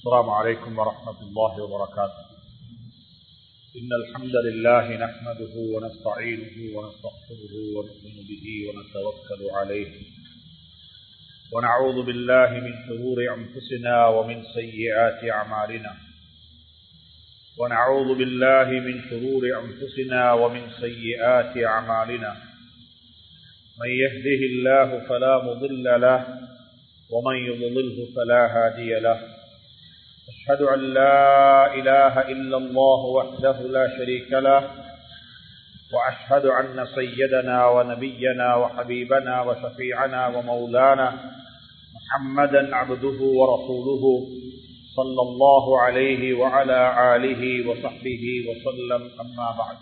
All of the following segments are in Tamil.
السلام عليكم ورحمة الله وبركاته إن الحمد لله نحمده ونستعينه ونستغفره ونؤمن به ونتوكل عليه ونعوذ بالله من شرور أنفسنا ومن سيئات أعمالنا ونعوذ بالله من شرور أنفسنا ومن سيئات أعمالنا من يهده الله فلا مضل له ومن يضلله فلا هادي له أشهد أن لا إله إلا الله وحده لا شريك له وأشهد أن سيدنا ونبينا وحبيبنا وشفيعنا ومولانا محمدا عبده ورسوله صلى الله عليه وعلى آله وصحبه وسلم أما بعد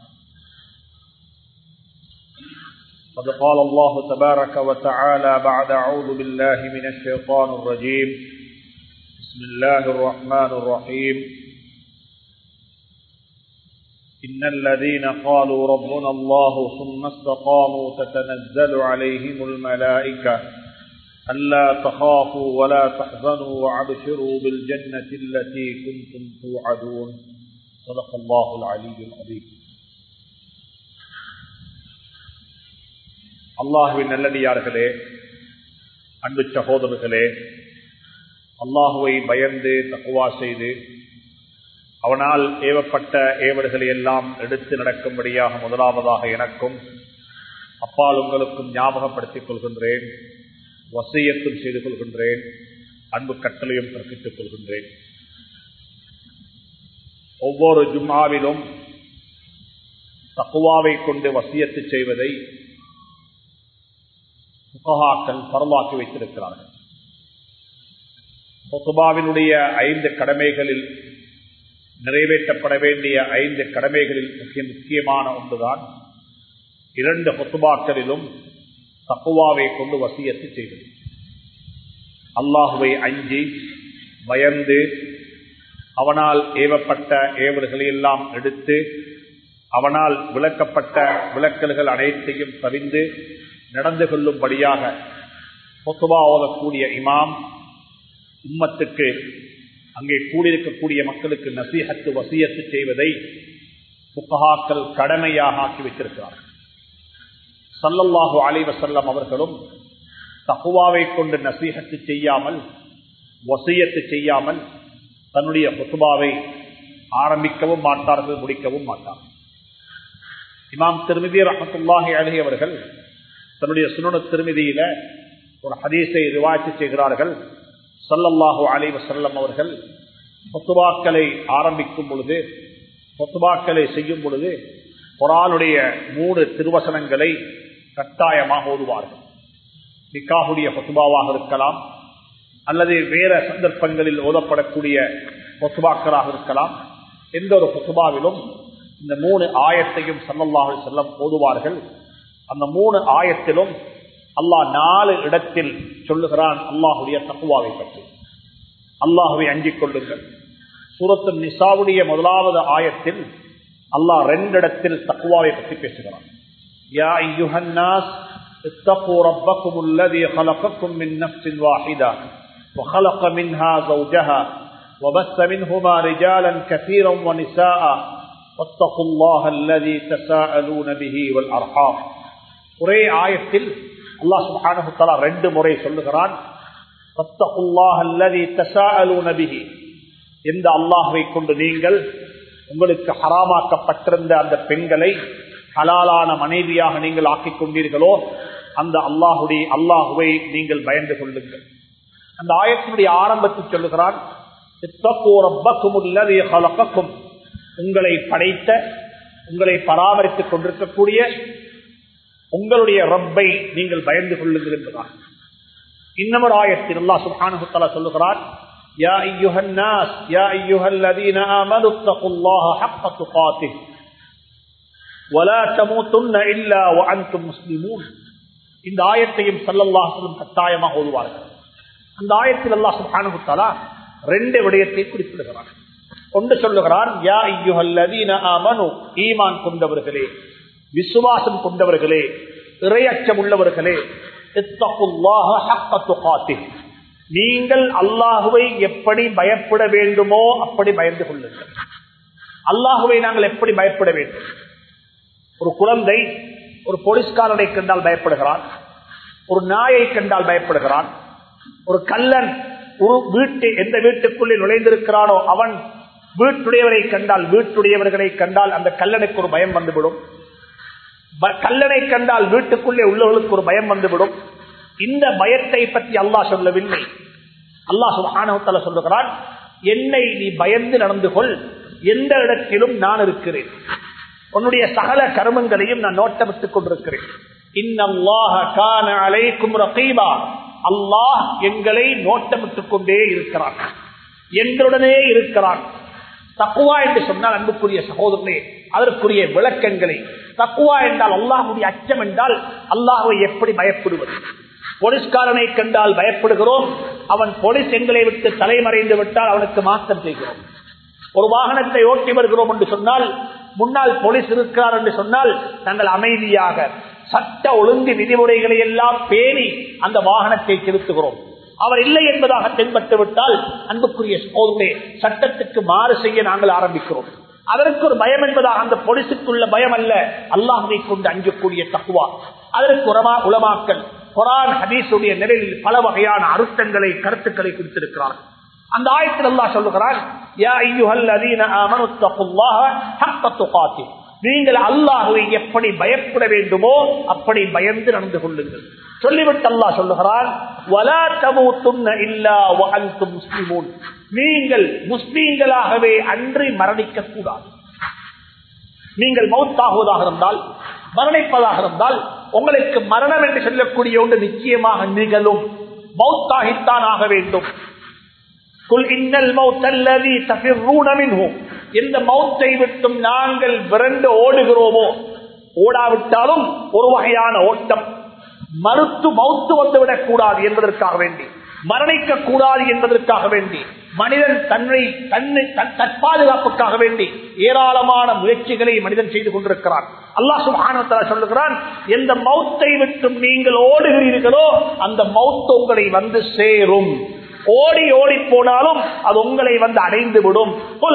قد قال الله تبارك وتعالى بعد أعوذ بالله من الشيطان الرجيم بسم الله الرحمن الرحيم إن الذين قالوا ربنا الله ثم استقاموا تتنزل عليهم الملائكة ألا تخافوا ولا تحزنوا وابشروا بالجنة التي كنتم توعدون صدق الله العلي العظيم அல்லாஹுவின் நல்லடியார்களே அன்பு சகோதரர்களே அல்லாஹுவை பயந்து தக்குவா செய்து அவனால் ஏவப்பட்ட ஏவல்களை எல்லாம் எடுத்து நடக்கும்படியாக முதலாவதாக எனக்கும் அப்பால் உங்களுக்கும் ஞாபகப்படுத்திக் கொள்கின்றேன் வசியத்தும் செய்து கொள்கின்றேன் அன்பு கட்டளையும் கற்பித்துக் கொள்கின்றேன் ஒவ்வொரு ஜும்மாவிலும் தக்குவாவை கொண்டு வசியத்து செய்வதை முகஹாக்கள் பரவாக்கி வைத்திருக்கிறார்கள் பொசுபாவினுடைய ஐந்து கடமைகளில் நிறைவேற்றப்பட வேண்டிய ஐந்து கடமைகளில் முக்கிய முக்கியமான ஒன்றுதான் இரண்டு பொசுபாக்களிலும் தக்குவாவை கொண்டு வசியத்து செய்வது அல்லாஹுவை அஞ்சி பயந்து அவனால் ஏவப்பட்ட ஏவல்களை எல்லாம் எடுத்து அவனால் விளக்கப்பட்ட விளக்கல்கள் அனைத்தையும் தவிந்து நடந்து கொள்ளும்படியாக பொத்துவா ஓதக்கூடிய இமாம் உம்மத்துக்கு அங்கே கூடியிருக்கக்கூடிய மக்களுக்கு நசீகத்து வசியத்து செய்வதை புக்கஹாக்கள் கடமையாக ஆக்கி வைத்திருக்கிறார்கள் சல்லல்லாஹு அலி வசல்லம் அவர்களும் தகுவாவை கொண்டு நசீகத்து செய்யாமல் வசியத்து செய்யாமல் தன்னுடைய புத்துபாவை ஆரம்பிக்கவும் மாட்டார்கள் முடிக்கவும் மாட்டார்கள் இமாம் திருமிதி ரஹத்துல்லாஹி அலி அவர்கள் தன்னுடைய சுனன திருமதியில ஒரு ஹதீஸை ரிவாய்ச்சி செய்கிறார்கள் சல்லல்லாஹு அலி வசல்லம் அவர்கள் பொத்துபாக்களை ஆரம்பிக்கும் பொழுது பொத்துபாக்களை செய்யும் பொழுது குரானுடைய மூணு திருவசனங்களை கட்டாயமாக ஓதுவார்கள் நிக்காவுடைய பொத்துபாவாக இருக்கலாம் அல்லது வேற சந்தர்ப்பங்களில் ஓதப்படக்கூடிய பொத்துபாக்களாக இருக்கலாம் எந்த ஒரு பொத்துபாவிலும் இந்த மூணு ஆயத்தையும் சல்லல்லாஹு செல்லம் ஓதுவார்கள் அந்த மூணு ஆயத்திலும் அல்லாஹ் நாலு இடத்தில் சொல்லுகிறான் அல்லாஹுடைய தக்குவாவை பற்றி அல்லாஹுவை அஞ்சிக் கொள்ளுங்கள் சூரத்து நிசாவுடைய முதலாவது ஆயத்தில் அல்லாஹ் ரெண்டு இடத்தில் தக்குவாவை பற்றி பேசுகிறான் யா ஐயுஹன்னாஸ் اتقوا ربكم الذي خلقكم من نفس واحدة وخلق منها زوجها وبث منهما رجالا كثيرا ونساء واتقوا الله الذي تساءلون به والأرحام ஒரே ஆயத்தில் அல்லாஹ் சுபானு ரெண்டு முறை சொல்லுகிறான் எந்த அல்லாஹுவை கொண்டு நீங்கள் உங்களுக்கு ஹராமாக்கப்பட்டிருந்த அந்த பெண்களை ஹலாலான மனைவியாக நீங்கள் ஆக்கிக் கொண்டீர்களோ அந்த அல்லாஹுடைய அல்லாஹுவை நீங்கள் பயந்து கொள்ளுங்கள் அந்த ஆயத்தினுடைய ஆரம்பத்தில் சொல்லுகிறான் உங்களை படைத்த உங்களை பராமரித்துக் கொண்டிருக்கக்கூடிய உங்களுடைய ரப்பை நீங்கள் பயந்து கொள்ளுங்கள் என்பதாக இன்னமொரு ஆயத்தில் அல்லா சுபானுத்தலா சொல்லுகிறார் يا أيها الناس يا أيها الذين آمنوا اتقوا الله حق تقاته ولا تموتن إلا وأنتم مسلمون இந்த ஆயத்தையும் சல்லல்லாஹும் கட்டாயமாக ஓதுவார்கள் அந்த ஆயத்தில் அல்லா சுபானுத்தலா ரெண்டு விடயத்தை குறிப்பிடுகிறார் ஒன்று சொல்லுகிறான் யா ஐயுஹல்லதீன ஆமனு ஈமான் கொண்டவர்களே விசுவாசம் கொண்டவர்களே இறையச்சம் உள்ளவர்களே நீங்கள் அல்லாஹுவை எப்படி பயப்பட வேண்டுமோ அப்படி பயந்து கொள்ளுங்கள் அல்லாஹுவை நாங்கள் எப்படி பயப்பட வேண்டும் ஒரு குழந்தை ஒரு போலீஸ்காரனை கண்டால் பயப்படுகிறான் ஒரு நாயை கண்டால் பயப்படுகிறான் ஒரு கல்லன் ஒரு வீட்டு எந்த வீட்டுக்குள்ளே நுழைந்திருக்கிறானோ அவன் வீட்டுடையவரை கண்டால் வீட்டுடையவர்களை கண்டால் அந்த கல்லனுக்கு ஒரு பயம் வந்துவிடும் கல்லனை கண்டால் வீட்டுக்குள்ளே உள்ளவர்களுக்கு ஒரு பயம் வந்துவிடும் இந்த பயத்தை பற்றி அல்லாஹ் சொல்லவில்லை அல்லாஹ் சுபானவத்தால சொல்லுகிறான் என்னை நீ பயந்து நடந்து கொள் எந்த இடத்திலும் நான் இருக்கிறேன் உன்னுடைய சகல கர்மங்களையும் நான் நோட்டமிட்டுக் கொண்டிருக்கிறேன் அல்லாஹ் எங்களை நோட்டமிட்டுக் கொண்டே இருக்கிறான் எங்களுடனே இருக்கிறான் தக்குவா என்று சொன்னால் அன்புக்குரிய சகோதரனே அதற்குரிய விளக்கங்களை தக்குவா என்றால் அல்லாஹுடைய அச்சம் என்றால் அல்லாஹுவை எப்படி பயப்படுவது போலீஸ்காரனை கண்டால் பயப்படுகிறோம் அவன் போலீஸ் எங்களை விட்டு தலைமறைந்து விட்டால் அவனுக்கு மாற்றம் செய்கிறோம் ஒரு வாகனத்தை ஓட்டி வருகிறோம் என்று சொன்னால் முன்னால் போலீஸ் இருக்கிறார் என்று சொன்னால் நாங்கள் அமைதியாக சட்ட ஒழுங்கு விதிமுறைகளை எல்லாம் பேணி அந்த வாகனத்தை செலுத்துகிறோம் அவர் இல்லை என்பதாக தென்பட்டு விட்டால் அன்புக்குரிய சோதனை சட்டத்துக்கு மாறு செய்ய நாங்கள் ஆரம்பிக்கிறோம் அதற்கு ஒரு பயம் என்பதாக அந்த பொலிசுக்குள்ள பயம் அல்ல அல்லாஹை கொண்டு அஞ்சக்கூடிய தக்குவா அதற்கு உரமா உலமாக்கல் குரான் ஹதீஸுடைய நிலையில் பல வகையான அர்த்தங்களை கருத்துக்களை கொடுத்திருக்கிறார் அந்த ஆயத்தில் அல்லாஹ் சொல்லுகிறான் நீங்கள் அல்லாஹுவை எப்படி பயப்பட வேண்டுமோ அப்படி பயந்து நடந்து கொள்ளுங்கள் சொல்லிவிட்டு அல்லாஹ் சொல்லுகிறான் நீங்கள் முஸ்லீம்களாகவே அன்றி மரணிக்க கூடாது நீங்கள் மௌத்தாகுவதாக இருந்தால் மரணிப்பதாக இருந்தால் உங்களுக்கு மரணம் என்று சொல்லக்கூடிய ஒன்று நிச்சயமாக நிகழும் மௌத்தாகித்தான் ஆக வேண்டும் எந்த மௌத்தை விட்டும் நாங்கள் விரண்டு ஓடுகிறோமோ ஓடாவிட்டாலும் ஒரு வகையான ஓட்டம் மறுத்து மௌத்து வந்துவிடக் கூடாது என்பதற்காக வேண்டி மரணிக்க கூடாது என்பதற்காக வேண்டி மனிதன் தன்னை தன்னை தற்பாதுகாப்புக்காக வேண்டி ஏராளமான முயற்சிகளை மனிதன் செய்து கொண்டிருக்கிறான் அல்லாஹ் சுபானத்தலா சொல்லுகிறான் எந்த மௌத்தை விட்டும் நீங்கள் ஓடுகிறீர்களோ அந்த மௌத்து உங்களை வந்து சேரும் ஓடி ஓடி போனாலும் அது உங்களை வந்து அடைந்து விடும்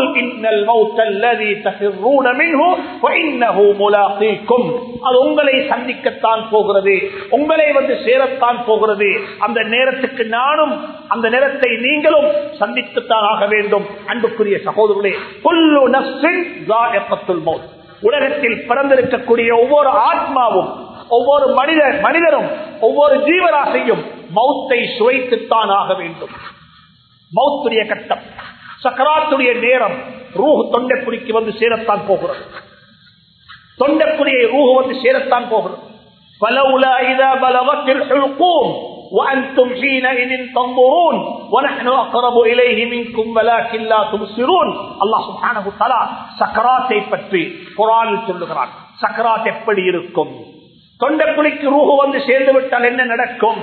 அது உங்களை சந்திக்கத்தான் போகிறது உங்களை வந்து சேரத்தான் போகிறது அந்த நேரத்துக்கு நானும் அந்த நேரத்தை நீங்களும் சந்தித்துத்தான் ஆக வேண்டும் அன்புக்குரிய சகோதரர்களே புல்லு நப்சின் உலகத்தில் பிறந்திருக்கக்கூடிய ஒவ்வொரு ஆத்மாவும் ஒவ்வொரு மனிதர் மனிதரும் ஒவ்வொரு ஜீவராசையும் மௌத்தை சுவைத்துத்தான் ஆக வேண்டும் மௌத்துடைய கட்டம் சக்கராத்துடைய நேரம் ரூஹ் தொண்டைக்குடிக்கு வந்து சேரத்தான் போகிறது தொண்டைக்குடியை ரூஹ் வந்து சேரத்தான் போகிறது பலவுல இதா பலவத்தில் حلقوم وأنتم حينئذ تنظرون ونحن أقرب إليه منكم ولكن لا تبصرون الله سبحانه وتعالى சக்கராத்தை பற்றி குரானில் சொல்லுகிறான் சக்கராத் எப்படி இருக்கும் தொண்டைக்குழிக்கு ரூஹு வந்து சேர்ந்து விட்டால் என்ன நடக்கும்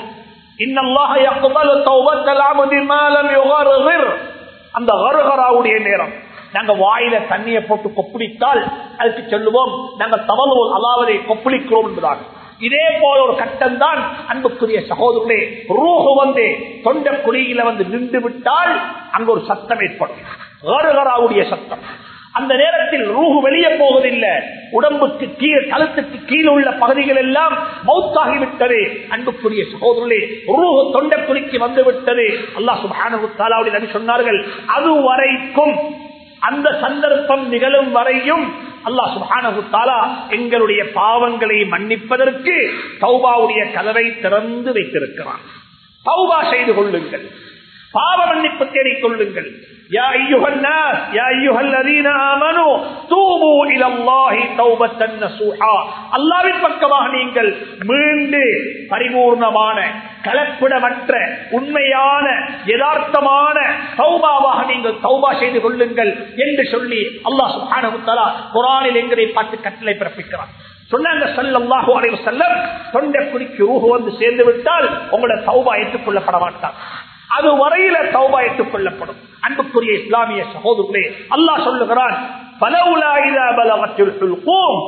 அந்த கருகராவுடைய நேரம் நாங்க வாயில தண்ணியை போட்டு கொப்பளித்தால் அதுக்கு சொல்லுவோம் நாங்கள் தவறுவோம் அதாவது கொப்பளிக்கிறோம் என்பதாக இதே போல ஒரு கட்டம் தான் அன்புக்குரிய சகோதரர்களே ரூஹு வந்து தொண்ட குழியில வந்து நின்று விட்டால் அங்க ஒரு சத்தம் ஏற்படும் கருகராவுடைய சத்தம் அந்த நேரத்தில் ரூஹு வெளியே போவதில்லை உடம்புக்கு கீழ் கழுத்துக்கு கீழே உள்ள பகுதிகள் எல்லாம் மௌத்தாகிவிட்டது அன்புக்குரிய சகோதரர்களே ரூஹு தொண்டக்குழிக்கு வந்து விட்டது அல்லா சுபானுடைய நபி சொன்னார்கள் அது வரைக்கும் அந்த சந்தர்ப்பம் நிகழும் வரையும் அல்லா சுபானு தாலா எங்களுடைய பாவங்களை மன்னிப்பதற்கு தௌபாவுடைய கதவை திறந்து வைத்திருக்கிறான் தௌபா செய்து கொள்ளுங்கள் பாவ மன்னிப்பு தேடிக் கொள்ளுங்கள் يا أيها الناس يا أيها الذين آمنوا توبوا إلى الله توبة نصوحا அல்லாவின் பக்கமாக நீங்கள் மீண்டு பரிபூர்ணமான கலப்பிடமற்ற உண்மையான யதார்த்தமான தௌபாவாக நீங்கள் தௌபா செய்து கொள்ளுங்கள் என்று சொல்லி அல்லாஹ் சுப்ஹானஹு தஆலா குர்ஆனில் எங்களை பார்த்து கட்டளை பிறப்பிக்கிறார் சொன்னாங்க ஸல்லல்லாஹு அலைஹி வஸல்லம் தொண்டைக்குடிக்கு ரூஹ் வந்து சேர்ந்து விட்டால் உங்களோட தௌபா ஏற்றுக்கொள்ளப்பட மாட்டார் அது வரையில தௌபா ஏற்றுக்கொள்ளப்படும் அன்புக்குரிய இஸ்லாமிய சகோதரர்களே அல்லாஹ் சொல்லுகிறான்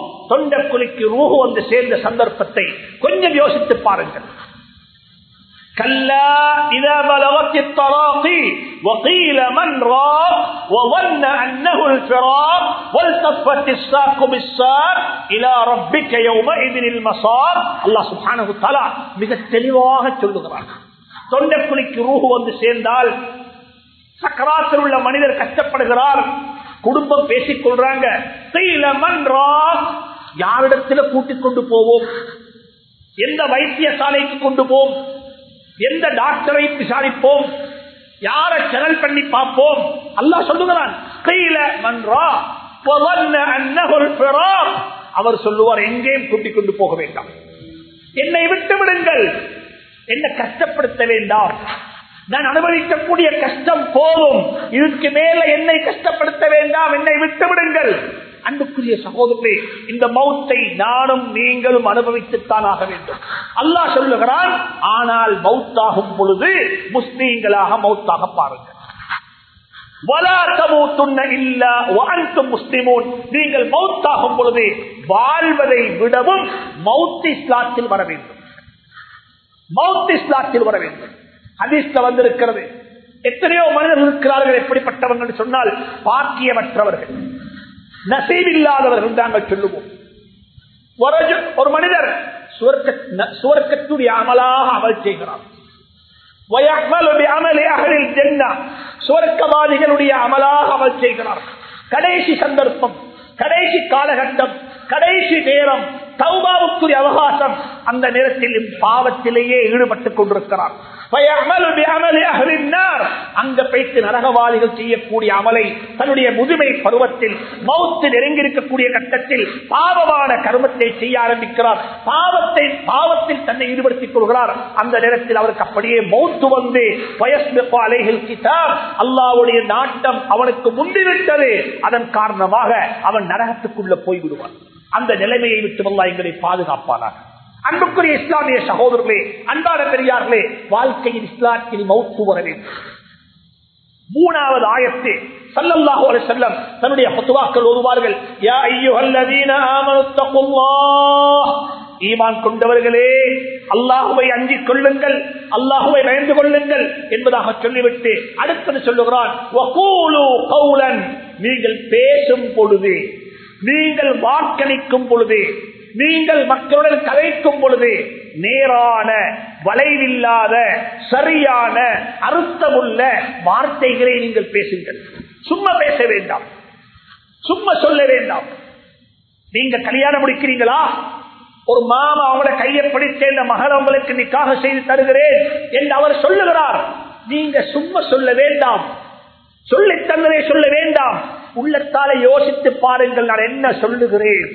தொண்டக்குழிக்கு ரூஹு வந்து சேர்ந்த சந்தர்ப்பத்தை கொஞ்சம் யோசித்து பாருங்கள் كلا إذا بلغت التراقي وقيل من راق وظن أنه الفراق والتفت الساق بالساق إلى ربك يومئذ المصار الله سبحانه وتعالى மிக தெளிவாக சொல்லுகிறார் தொண்டைக்குழிக்கு ரூஹு வந்து சேர்ந்தால் சக்கராத்தில் உள்ள மனிதர் கஷ்டப்படுகிறார் குடும்பம் பேசிக் கொள்றாங்க யாரிடத்துல கூட்டிக் கொண்டு போவோம் எந்த வைத்தியசாலைக்கு கொண்டு போவோம் எந்த டாக்டரை விசாரிப்போம் யாரை செனல் பண்ணி பார்ப்போம் அல்லா சொல்லுகிறான் கையில மன்றா அவர் சொல்லுவார் எங்கேயும் கூட்டிக் கொண்டு போக வேண்டாம் என்னை விட்டு விடுங்கள் என்ன கஷ்டப்படுத்த வேண்டாம் நான் அனுபவிக்கக்கூடிய கஷ்டம் போதும் இதுக்கு மேல என்னை கஷ்டப்படுத்த வேண்டாம் என்னை விட்டு விடுங்கள் அன்புக்குரிய சகோதரே இந்த மௌத்தை நானும் நீங்களும் அனுபவித்துத்தான் ஆக வேண்டும் அல்லாஹ் சொல்லுகிறான் ஆனால் மௌத்தாகும் பொழுது முஸ்லீம்களாக மௌத்தாக பாருங்கள் நீங்கள் மௌத்தாகும் பொழுது வாழ்வதை விடவும் மௌத் இஸ்லாத்தில் வர வேண்டும் மௌத் இஸ்லாத்தில் வர வேண்டும் ஹதீஸ்ல வந்திருக்கிறது எத்தனையோ மனிதர்கள் இருக்கிறார்கள் எப்படிப்பட்டவர்கள் சொன்னால் பாக்கியமற்றவர்கள் நசீவில்லாதவர்கள் நாங்கள் சொல்லுவோம் ஒரு மனிதர் சுவர்க்கத்துடைய அமலாக அமல் செய்கிறார் சுவர்க்கவாதிகளுடைய அமலாக அமல் செய்கிறார் கடைசி சந்தர்ப்பம் கடைசி காலகட்டம் கடைசி நேரம் தௌபாவுக்குரிய அவகாசம் அந்த நேரத்தில் பாவத்திலேயே ஈடுபட்டுக் கொண்டிருக்கிறார் அங்க பேச்சு நரகவாதிகள் செய்யக்கூடிய அமலை தன்னுடைய முதுமை பருவத்தில் மௌத்து நெருங்கியிருக்கக்கூடிய கட்டத்தில் பாவமான கருமத்தை செய்ய ஆரம்பிக்கிறார் பாவத்தை பாவத்தில் தன்னை ஈடுபடுத்திக் கொள்கிறார் அந்த நேரத்தில் அவருக்கு அப்படியே மௌத்து வந்து அலைகள் கிட்டார் அல்லாவுடைய நாட்டம் அவனுக்கு முந்திவிட்டது அதன் காரணமாக அவன் நரகத்துக்குள்ள போய்விடுவான் அந்த நிலைமையை விட்டு அல்லா எங்களை பாதுகாப்பானார் அன்புக்குரிய இஸ்லாமிய சகோதரர்களே அன்பான பெரியார்களே வாழ்க்கையில் இஸ்லாத்தில் மௌத்து வர வேண்டும் மூணாவது ஆயத்து சல்லல்லாஹு அலைஹி வஸல்லம் தன்னுடைய ஃபத்வாக்கள் ஓதுவார்கள் யா அய்யுஹல்லதீன ஆமனு தக்குல்லாஹ் ஈமான் கொண்டவர்களே அல்லாஹுவை அஞ்சிக் கொள்ளுங்கள் அல்லாஹுவை பயந்து கொள்ளுங்கள் என்பதாக சொல்லிவிட்டு அடுத்தது சொல்லுகிறான் வகூலு கௌலன் நீங்கள் பேசும் பொழுது நீங்கள் வாக்களிக்கும் பொழுது நீங்கள் மக்களுடன் கலைக்கும் பொழுது நேரான வளைவில்லாத சரியான அர்த்தமுள்ள வார்த்தைகளை நீங்கள் பேசுங்கள் சும்மா பேச வேண்டாம் சும்மா சொல்ல வேண்டாம் நீங்க கல்யாணம் முடிக்கிறீங்களா ஒரு மாமா அவங்கள கையை பிடித்த இந்த மகள் உங்களுக்கு நிக்காக செய்து தருகிறேன் என்று அவர் சொல்லுகிறார் நீங்க சும்மா சொல்ல வேண்டாம் சொல்லி தந்ததை சொல்ல வேண்டாம் உள்ளத்தால யோசித்து பாருங்கள் நான் என்ன சொல்லுகிறேன்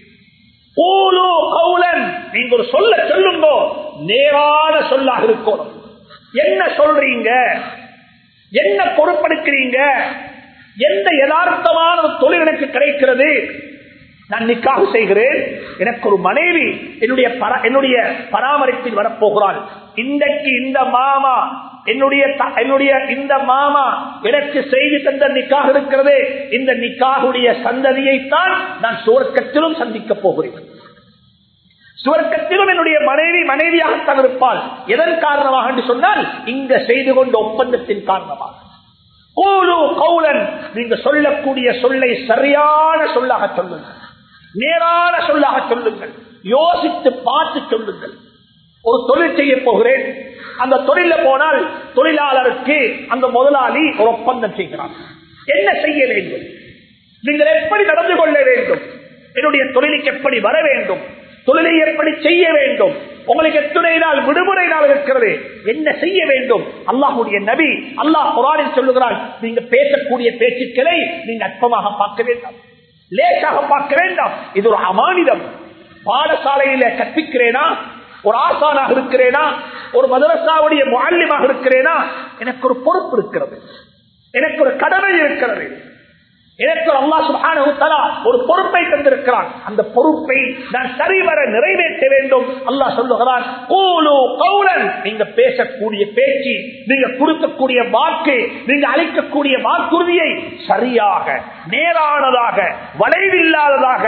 கூலு கவுலன் நீங்க ஒரு சொல்ல சொல்லுங்க நேரான சொல்லாக இருக்கணும் என்ன சொல்றீங்க என்ன பொறுப்படுக்கிறீங்க எந்த யதார்த்தமான ஒரு தொழில் எனக்கு கிடைக்கிறது நான் நிக்காக செய்கிறேன் எனக்கு ஒரு மனைவி என்னுடைய பரா- என்னுடைய பராமரிப்பில் வரப்போகிறாள் இன்றைக்கு இந்த மாமா என்னுடைய த- என்னுடைய இந்த மாமா எனக்கு செய்தி தந்த நிக்காக இருக்கிறது இந்த நிக்காகுடைய சந்ததியைத்தான் நான் சுவர்க்கத்திலும் சந்திக்கப் போகிறேன் சுவர்க்கத்திலும் என்னுடைய மனைவி மனைவியாகத்தான் இருப்பாள் எதன் காரணமாக என்று சொன்னால் இங்க செய்து கொண்ட ஒப்பந்தத்தின் காரணமாக கூலு கௌலன் நீங்க சொல்லக்கூடிய சொல்லை சரியான சொல்லாக சொல்லுங்கள் நேரான சொல்லாக சொல்லுங்கள் யோசித்து பார்த்து சொல்லுங்கள் ஒரு தொழில் செய்ய போகிறேன் அந்த தொழில போனால் தொழிலாளருக்கு அந்த முதலாளி ஒரு ஒப்பந்தம் செய்கிறார் என்ன செய்ய வேண்டும் நீங்கள் எப்படி நடந்து கொள்ள வேண்டும் என்னுடைய தொழிலுக்கு எப்படி வர வேண்டும் தொழிலை எப்படி செய்ய வேண்டும் உங்களுக்கு எத்தனை நாள் விடுமுறை நாள் இருக்கிறது என்ன செய்ய வேண்டும் அல்லாஹுடைய நபி அல்லாஹ் குரானில் சொல்லுகிறான் நீங்க பேசக்கூடிய பேச்சுக்களை நீங்க அற்பமாக பார்க்க வேண்டாம் லேசாக பார்க்க வேண்டாம் இது ஒரு அமானிதம் பாடசாலையில கற்பிக்கிறேனா ஒரு ஆசானாக இருக்கிறேனா ஒரு மதரசாவுடைய முல்லிமாக இருக்கிறேனா எனக்கு ஒரு பொறுப்பு இருக்கிறது எனக்கு ஒரு கடமை இருக்கிறது எனக்கு ஒரு அல்லாஹ் சுப்ஹானஹு தஆலா ஒரு பொறுப்பை தந்திருக்கிறான் அந்த பொறுப்பை நான் சரிவர நிறைவேற்ற வேண்டும் அல்லாஹ் சொல்லுகிறான் கூலு கௌலன் நீங்க பேசக்கூடிய பேச்சு நீங்க கொடுக்கக்கூடிய வாக்கு நீங்க அளிக்கக்கூடிய வாக்குறுதியை சரியாக நேரானதாக வளைவில்லாததாக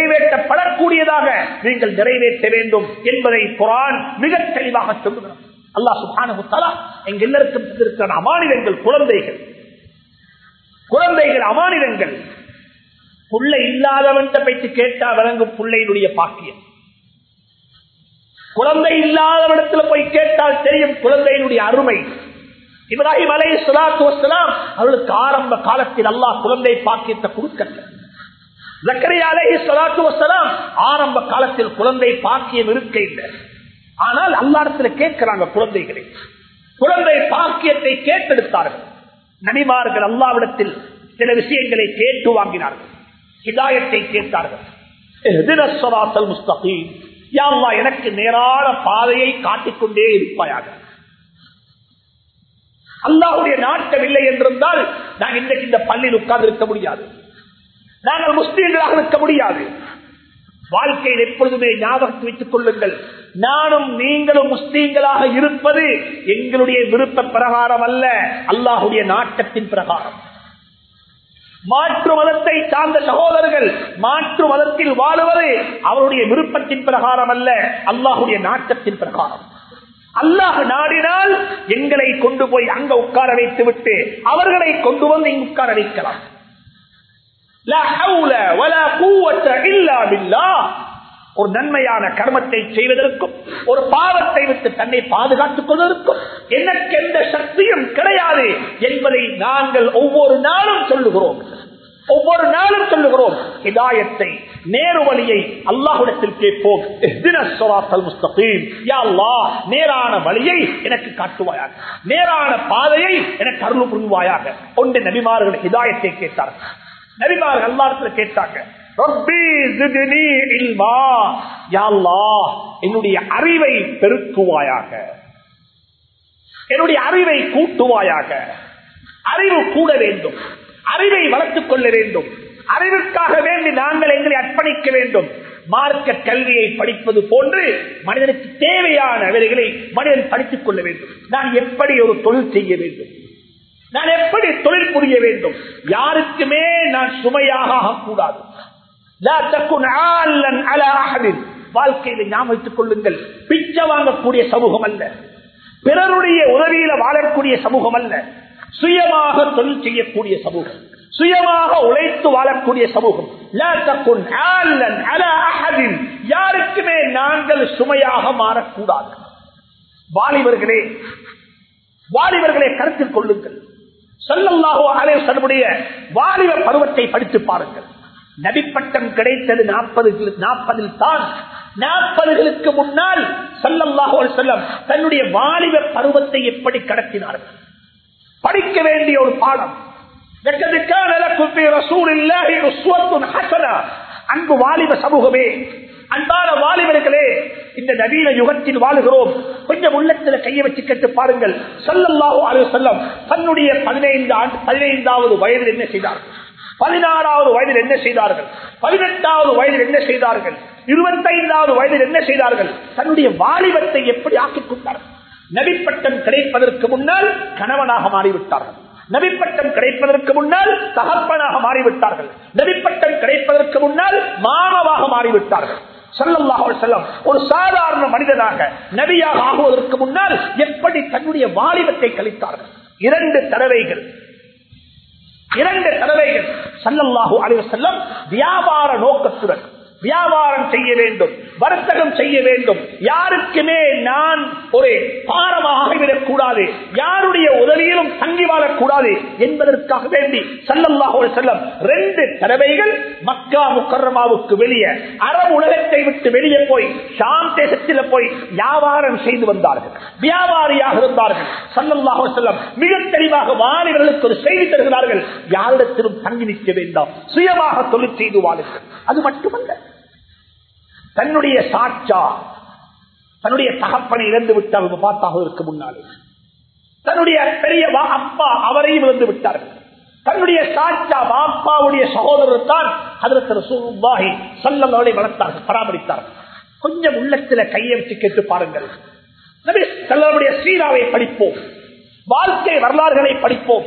நிறைவேற்றப்படக்கூடியதாக நீங்கள் நிறைவேற்ற வேண்டும் என்பதை குரான் மிக தெளிவாக சொல்லுகிறான் அல்லாஹ் சுபானுத்தாலா எங்க எல்லாருக்கும் இருக்கிற அமானிதங்கள் குழந்தைகள் குழந்தைகள் அமானிதங்கள் புள்ள இல்லாதவன் பற்றி கேட்டா விளங்கும் பிள்ளையினுடைய பாக்கியம் குழந்தை இல்லாதவனிடத்துல போய் கேட்டால் தெரியும் குழந்தையினுடைய அருமை இப்ராஹிம் அலை சுலாத்து வசலாம் அவர்களுக்கு ஆரம்ப காலத்தில் அல்லாஹ் குழந்தை பாக்கியத்தை கொடுக்கல ஜக்கரியா அலை சுலாத்து வசலாம் ஆரம்ப காலத்தில் குழந்தை பாக்கியம் இருக்க இல்லை ஆனால் அல்லாடத்துல கேட்கிறாங்க குழந்தைகளை குழந்தை பாக்கியத்தை கேட்டெடுத்தார்கள் நபிமார்கள் அல்லாவிடத்தில் சில விஷயங்களை கேட்டு வாங்கினார்கள் ஹிதாயத்தை கேட்டார்கள் முஸ்தகீம் யாழ்லா எனக்கு நேரான பாதையை காட்டிக்கொண்டே இருப்பாயாக அல்லாஹுடைய நாட்டம் இல்லை என்றிருந்தால் நான் இன்றைக்கு இந்த பள்ளியில் உட்கார்ந்து இருக்க முடியாது நாங்கள் முஸ்லீம்களாக இருக்க முடியாது வாழ்க்கையில் எப்பொழுதுமே ஞாபகத்து வைத்துக் கொள்ளுங்கள் நானும் நீங்களும் முஸ்லீம்களாக இருப்பது எங்களுடைய விருப்ப பிரகாரம் அல்ல அல்லாஹுடைய நாட்டத்தின் பிரகாரம் மாற்று மதத்தை சார்ந்த சகோதரர்கள் மாற்று மதத்தில் வாழுவது அவருடைய விருப்பத்தின் பிரகாரம் அல்ல அல்லாஹுடைய நாட்டத்தின் பிரகாரம் அல்லாஹ் நாடினால் எங்களை கொண்டு போய் அங்க உட்கார வைத்து விட்டு அவர்களை கொண்டு வந்து இங்கு உட்கார வைக்கலாம் ஒரு நன்மையான கர்மத்தை செய்வதற்கும் ஒரு பாவத்தை விட்டு தன்னை பாதுகாத்துக் கொள்வதற்கும் எனக்கு எந்த சக்தியும் கிடையாது என்பதை நாங்கள் ஒவ்வொரு நாளும் சொல்லுகிறோம் ஒவ்வொரு நாளும் சொல்லுகிறோம் இதாயத்தை நேரு வழியை அல்லாஹுடத்தில் கேட்போம் நேரான வழியை எனக்கு காட்டுவாயாக நேரான பாதையை எனக்கு அருள் புரிவாயாக ஒன்று நபிமார்கள் இதாயத்தை கேட்டார்கள் நபிமார்கள் அல்லாடத்தில் கேட்டாங்க என்னுடைய அறிவை பெருக்குவாயாக என்னுடைய அறிவை கூட்டுவாயாக அறிவு கூட வேண்டும் அறிவை வளர்த்துக் கொள்ள வேண்டும் அறிவுக்காக வேண்டி நாங்கள் எங்களை அர்ப்பணிக்க வேண்டும் மார்க்க கல்வியை படிப்பது போன்று மனிதனுக்கு தேவையான வேலைகளை மனிதன் படித்துக் கொள்ள வேண்டும் நான் எப்படி ஒரு தொழில் செய்ய வேண்டும் நான் எப்படி தொழில் புரிய வேண்டும் யாருக்குமே நான் சுமையாக ஆகக்கூடாது வாழ்க்கையில ஞாபகத்துக் கொள்ளுங்கள் பிச்சை வாங்கக்கூடிய சமூகம் அல்ல பிறருடைய உதவியில வாழக்கூடிய சமூகம் அல்ல சுயமாக தொழில் செய்யக்கூடிய சமூகம் சுயமாக உழைத்து வாழக்கூடிய சமூகம் யாருக்குமே நாங்கள் சுமையாக மாறக்கூடாது வாலிபர்களே வாலிபர்களை கருத்தில் கொள்ளுங்கள் சொல்லல்லாஹோ அலேசனுடைய வாலிப பருவத்தை படித்து பாருங்கள் நபிப்பட்டம் கிடைத்தது நாற்பது நாற்பதில் தான் நாற்பதுகளுக்கு முன்னால் சல்லல்லாஹோ செல்லம் தன்னுடைய வாலிப பருவத்தை எப்படி கடத்தினார்கள் படிக்க வேண்டிய ஒரு பாடம் அன்பு வாலிப சமூகமே அன்பான வாலிபர்களே இந்த நவீன யுகத்தில் வாழுகிறோம் கொஞ்சம் உள்ளத்துல கையை வச்சு கேட்டு பாருங்கள் சொல்லல்லாஹோ அலு செல்லம் தன்னுடைய பதினைந்து ஆண்டு பதினைந்தாவது வயதில் என்ன செய்தார்கள் பதினாறாவது வயதில் என்ன செய்தார்கள் பதினெட்டாவது வயதில் என்ன செய்தார்கள் இருபத்தைந்தாவது வயதில் என்ன செய்தார்கள் தன்னுடைய வாலிபத்தை எப்படி ஆக்கிக் கொண்டார்கள் நபிப்பட்டம் கிடைப்பதற்கு முன்னால் கணவனாக மாறிவிட்டார்கள் நபிப்பட்டம் கிடைப்பதற்கு முன்னால் தகப்பனாக மாறிவிட்டார்கள் நபிப்பட்டம் கிடைப்பதற்கு முன்னால் மாணவாக மாறிவிட்டார்கள் செல்லம் ஒரு சாதாரண மனிதனாக நபியாக ஆகுவதற்கு முன்னால் எப்படி தன்னுடைய வாலிபத்தை கழித்தார்கள் இரண்டு தடவைகள் இரண்டு தடவைகள் சல்லல்லாஹு அலைவ செல்லம் வியாபார நோக்கத்துடன் வியாபாரம் செய்ய வேண்டும் வர்த்தகம் செய்ய வேண்டும் யாருக்குமே நான் ஒரு பாரமாக ஆகிவிடக் கூடாது யாருடைய உதவியிலும் தங்கி வாழக்கூடாது என்பதற்காக வேண்டி சல்லல்லாஹு செல்லம் ரெண்டு தடவைகள் மக்கா முக்கரமாவுக்கு வெளியே அரபு உலகத்தை விட்டு வெளியே போய் ஷாம் தேசத்தில் போய் வியாபாரம் செய்து வந்தார்கள் வியாபாரியாக இருந்தார்கள் சல்லல்லாஹு செல்லம் மிக தெளிவாக வாலிபர்களுக்கு ஒரு செய்தி தருகிறார்கள் யாரிடத்திலும் தங்கி நிற்க வேண்டாம் சுயமாக தொழில் செய்து வாழுங்கள் அது மட்டுமல்ல தன்னுடைய சாட்சா தன்னுடைய தகப்பனை இழந்து விட்டார்கள் பார்த்தாவதற்கு முன்னாலே தன்னுடைய பெரிய அப்பா அவரையும் இழந்து விட்டார்கள் தன்னுடைய சாட்சா பாப்பாவுடைய சகோதரர் தான் அதற்கு சூழ்வாகி சல்லவர்களை வளர்த்தார்கள் பராமரித்தார்கள் கொஞ்சம் உள்ளத்துல கையை வச்சு கேட்டு பாருங்கள் செல்லவருடைய சீராவை படிப்போம் வாழ்க்கை வரலாறுகளை படிப்போம்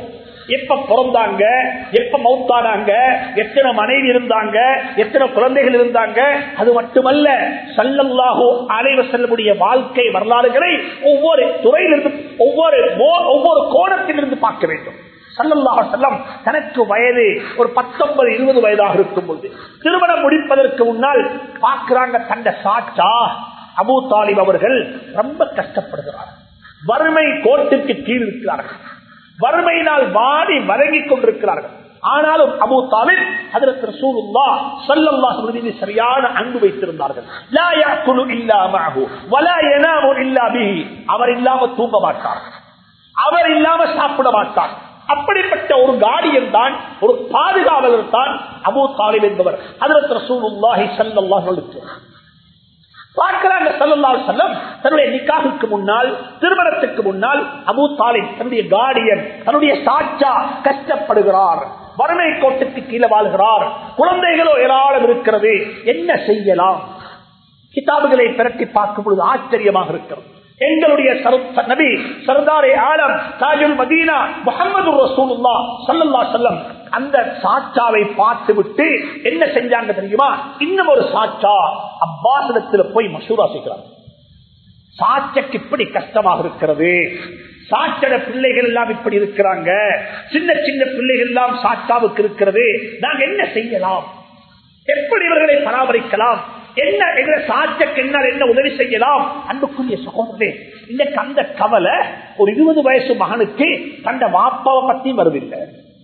எப்ப பிறந்தாங்க எப்ப மௌத்தானாங்க எத்தனை மனைவி இருந்தாங்க எத்தனை குழந்தைகள் இருந்தாங்க அது மட்டுமல்ல சல்லல்லாஹு அலைவ செல்லக்கூடிய வாழ்க்கை வரலாறுகளை ஒவ்வொரு துறையிலிருந்து ஒவ்வொரு ஒவ்வொரு கோணத்திலிருந்து பார்க்க வேண்டும் சல்லல்லாஹு செல்லம் தனக்கு வயது ஒரு பத்தொன்பது இருபது வயதாக இருக்கும் போது திருமணம் முடிப்பதற்கு முன்னால் பார்க்கிறாங்க தந்த சாச்சா அபு தாலிப் அவர்கள் ரொம்ப கஷ்டப்படுகிறார் வறுமை கோட்டுக்கு கீழ் இருக்கிறார்கள் வறுமையினால் வாடி வதங்கிக் கொண்டிருக்கிறார்கள் ஆனாலும் அபு தாலிப் அதற்கு ரசூலுல்லா ஸல்லல்லாஹு அலைஹி வஸல்லம் சரியான அன்பு வைத்திருந்தார்கள் லா யாக்குலு இல்லா மஅஹு வலா யனாமு இல்லா பிஹி அவர் இல்லாம தூங்க மாட்டார் அவர் இல்லாம சாப்பிட மாட்டார் அப்படிப்பட்ட ஒரு காடியன் தான் ஒரு பாதுகாவலர் தான் அபு தாலிப் என்பவர் அதற்கு ரசூலுல்லாஹி ஸல்லல்லாஹு அலைஹி வஸல்லம் பார்க்கிறாங்க சல்லல்லாஹு அலைஹி வஸல்லம் தன்னுடைய நிக்காஹுக்கு முன்னால் திருமணத்துக்கு முன்னால் அபு தாலிப் தன்னுடைய கார்டியன் தன்னுடைய சாட்சா கஷ்டப்படுகிறார் வறுமை கோட்டுக்கு கீழே வாழ்கிறார் குழந்தைகளோ ஏராளம் இருக்கிறது என்ன செய்யலாம் கிதாபுகளை பிரட்டி பார்க்கும் பொழுது ஆச்சரியமாக இருக்கிறது எங்களுடைய சரு- நபி சர்தாரே ஆலம் தாஜுல் மதீனா முகமது ரசூலுல்லா சல்லல்லா செல்லம் அந்த சாட்சாவை பார்த்து விட்டு என்ன செஞ்சாங்க தெரியுமா இன்னும் ஒரு சாட்சா அப்பாசிடத்துல போய் மசூரா செய்கிறார் சாட்சக்கு இப்படி கஷ்டமாக இருக்கிறது சாட்சட பிள்ளைகள் எல்லாம் இப்படி இருக்கிறாங்க சின்ன சின்ன பிள்ளைகள் எல்லாம் சாட்சாவுக்கு இருக்கிறது நாங்க என்ன செய்யலாம் எப்படி இவர்களை பராமரிக்கலாம் என்ன எங்க சாட்சக்கு என்ன என்ன உதவி செய்யலாம் அன்புக்குரிய சகோதரே இன்னைக்கு அந்த கவலை ஒரு இருபது வயசு மகனுக்கு தந்த வாப்பாவை பத்தி வருதில்லை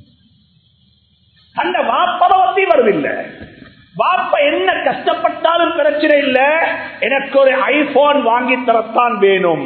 தந்த வாப்பாவை பத்தி வருதில்லை வாப்பா என்ன கஷ்டப்பட்டாலும் பிரச்சனை இல்ல எனக்கு ஒரு ஐபோன் வாங்கி தரத்தான் வேணும்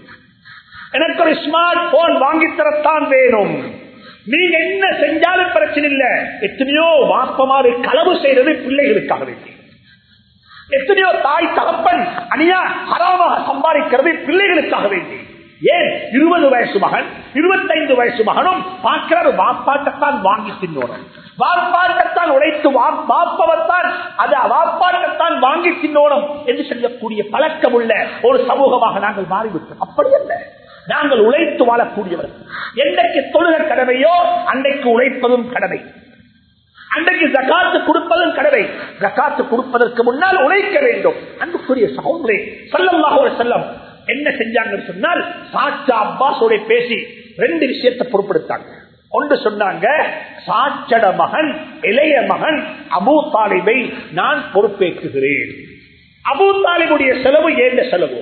எனக்கு ஒரு ஸ்மார்ட் போன் வாங்கி தரத்தான் வேணும் நீங்க என்ன செஞ்சாலும் பிரச்சனை இல்ல எத்தனையோ வாப்பமாறு களவு செய்யறது பிள்ளைகளுக்காக வேண்டி எத்தனையோ தாய் தகப்பன் அணியா ஹராமாக சம்பாதிக்கிறது பிள்ளைகளுக்காக வேண்டி ஏன் இருபது வயசு மகன் இருபத்தைந்து வயசு மகனும் பார்க்கிறார் வாப்பாட்டத்தான் வாங்கி தின்னோடும் வாப்பாட்டத்தான் உழைத்து வாப்பவத்தான் அது வாப்பாட்டத்தான் வாங்கி தின்னோடும் என்று சொல்லக்கூடிய பழக்கம் உள்ள ஒரு சமூகமாக நாங்கள் மாறிவிட்டோம் அப்படி அல்ல நாங்கள் உழைத்து வாழக்கூடியவர்கள் என்றைக்கு தொழுக கடமையோ அன்றைக்கு உழைப்பதும் கடமை அன்றைக்கு ஜக்காத்து கொடுப்பதும் கடமை ஜக்காத்து கொடுப்பதற்கு முன்னால் உழைக்க வேண்டும் அன்புக்குரிய சகோதரே சல்லல்லாஹு செல்லம் என்ன செஞ்சாங்கன்னு சொன்னால் சாச்சா அப்பாஸோட பேசி ரெண்டு விஷயத்தை பொறுப்படுத்தாங்க ஒன்று சொன்னாங்க சாச்சட மகன் இளைய மகன் அபு தாலிபை நான் பொறுப்பேற்றுகிறேன் அபு தாலிபுடைய செலவு ஏந்த செலவு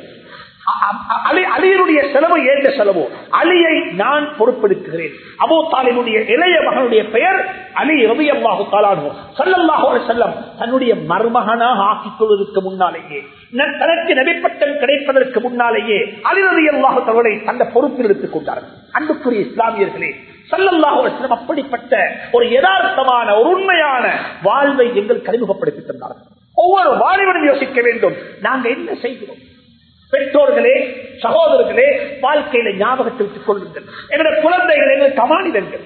அலியனுடைய செலவு ஏந்த செலவு அலியை நான் பொறுப்பெடுக்கிறேன் அபோ தாலினுடைய இளைய மகனுடைய பெயர் அலி ரவி அல்லாஹு தாலானோ சல்லல்லாஹு செல்லம் தன்னுடைய மருமகனாக ஆக்கிக் கொள்வதற்கு முன்னாலேயே தனக்கு நபிப்பட்டம் கிடைப்பதற்கு முன்னாலேயே அலி ரவி அல்லாஹு தவளை தந்த பொறுப்பில் எடுத்துக் கொண்டார்கள் அன்புக்குரிய இஸ்லாமியர்களே சல்லல்லாஹு அப்படிப்பட்ட ஒரு யதார்த்தமான ஒரு உண்மையான வாழ்வை எங்கள் அறிமுகப்படுத்தி தந்தார்கள் ஒவ்வொரு வாலிபனும் யோசிக்க வேண்டும் நாங்க என்ன செய்கிறோம் பெற்றோர்களே சகோதரர்களே வாழ்க்கையில ஞாபகத்தில் வைத்துக் கொள்ளுங்கள் எங்களுடைய குழந்தைகள் எங்கள் கமானிதங்கள்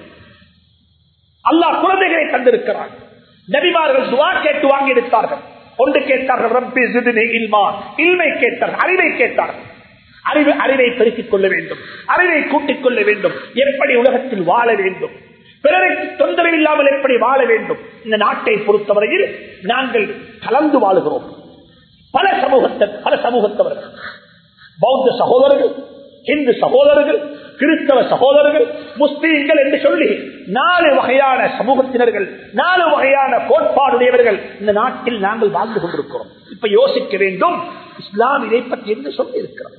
அல்லாஹ் குழந்தைகளை தந்திருக்கிறார் நபிமார்கள் துவா கேட்டு வாங்கி எடுத்தார்கள் ஒன்று கேட்டார்கள் ரப்பி சிதுனி இல்மா இல்மை கேட்டார்கள் அறிவை கேட்டார்கள் அறிவு அறிவை பெருக்கிக் கொள்ள வேண்டும் அறிவை கூட்டிக் கொள்ள வேண்டும் எப்படி உலகத்தில் வாழ வேண்டும் பிறருக்கு தொந்தரவு இல்லாமல் எப்படி வாழ வேண்டும் இந்த நாட்டை பொறுத்தவரையில் நாங்கள் கலந்து வாழுகிறோம் பல சமூகத்தை பல சமூகத்தவர்கள் பௌத்த சகோதரர்கள் இந்து சகோதரர்கள் கிறிஸ்தவ சகோதரர்கள் முஸ்லீம்கள் என்று சொல்லி நாலு வகையான சமூகத்தினர்கள் நாலு வகையான கோட்பாடுடையவர்கள் இந்த நாட்டில் நாங்கள் வாழ்ந்து கொண்டிருக்கிறோம் இப்ப யோசிக்க வேண்டும் இஸ்லாம் இதை பற்றி என்று சொல்லி இருக்கிறோம்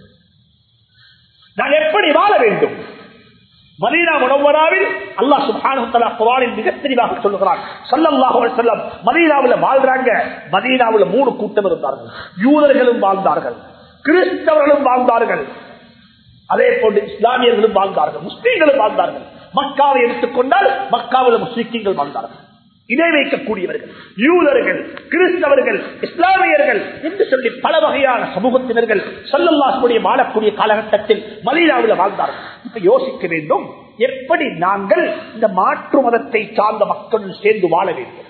நான் எப்படி வாழ வேண்டும் மதீனா முனவராவில் அல்லாஹ் சுபானுத்தலா குரானில் மிக தெளிவாக சொல்லுகிறான் சல்லல்லாஹு செல்லம் மதீனாவில் வாழ்றாங்க மதீனாவில் மூணு கூட்டம் இருந்தார்கள் யூதர்களும் வாழ்ந்தார்கள் கிறிஸ்தவர்களும் வாழ்ந்தார்கள் அதே போன்று இஸ்லாமியர்களும் வாழ்ந்தார்கள் முஸ்லீம்களும் வாழ்ந்தார்கள் மக்காவை எடுத்துக்கொண்டால் மக்காவில் முஸ்லீம்கள் வாழ்ந்தார்கள் இதை வைக்கக்கூடியவர்கள் யூதர்கள் கிறிஸ்தவர்கள் இஸ்லாமியர்கள் என்று சொல்லி பல வகையான சமூகத்தினர்கள் சொல்லல்லாசுடைய வாழக்கூடிய காலகட்டத்தில் மலீனாவில் வாழ்ந்தார்கள் இப்ப யோசிக்க வேண்டும் எப்படி நாங்கள் இந்த மாற்று மதத்தை சார்ந்த மக்களுடன் சேர்ந்து வாழ வேண்டும்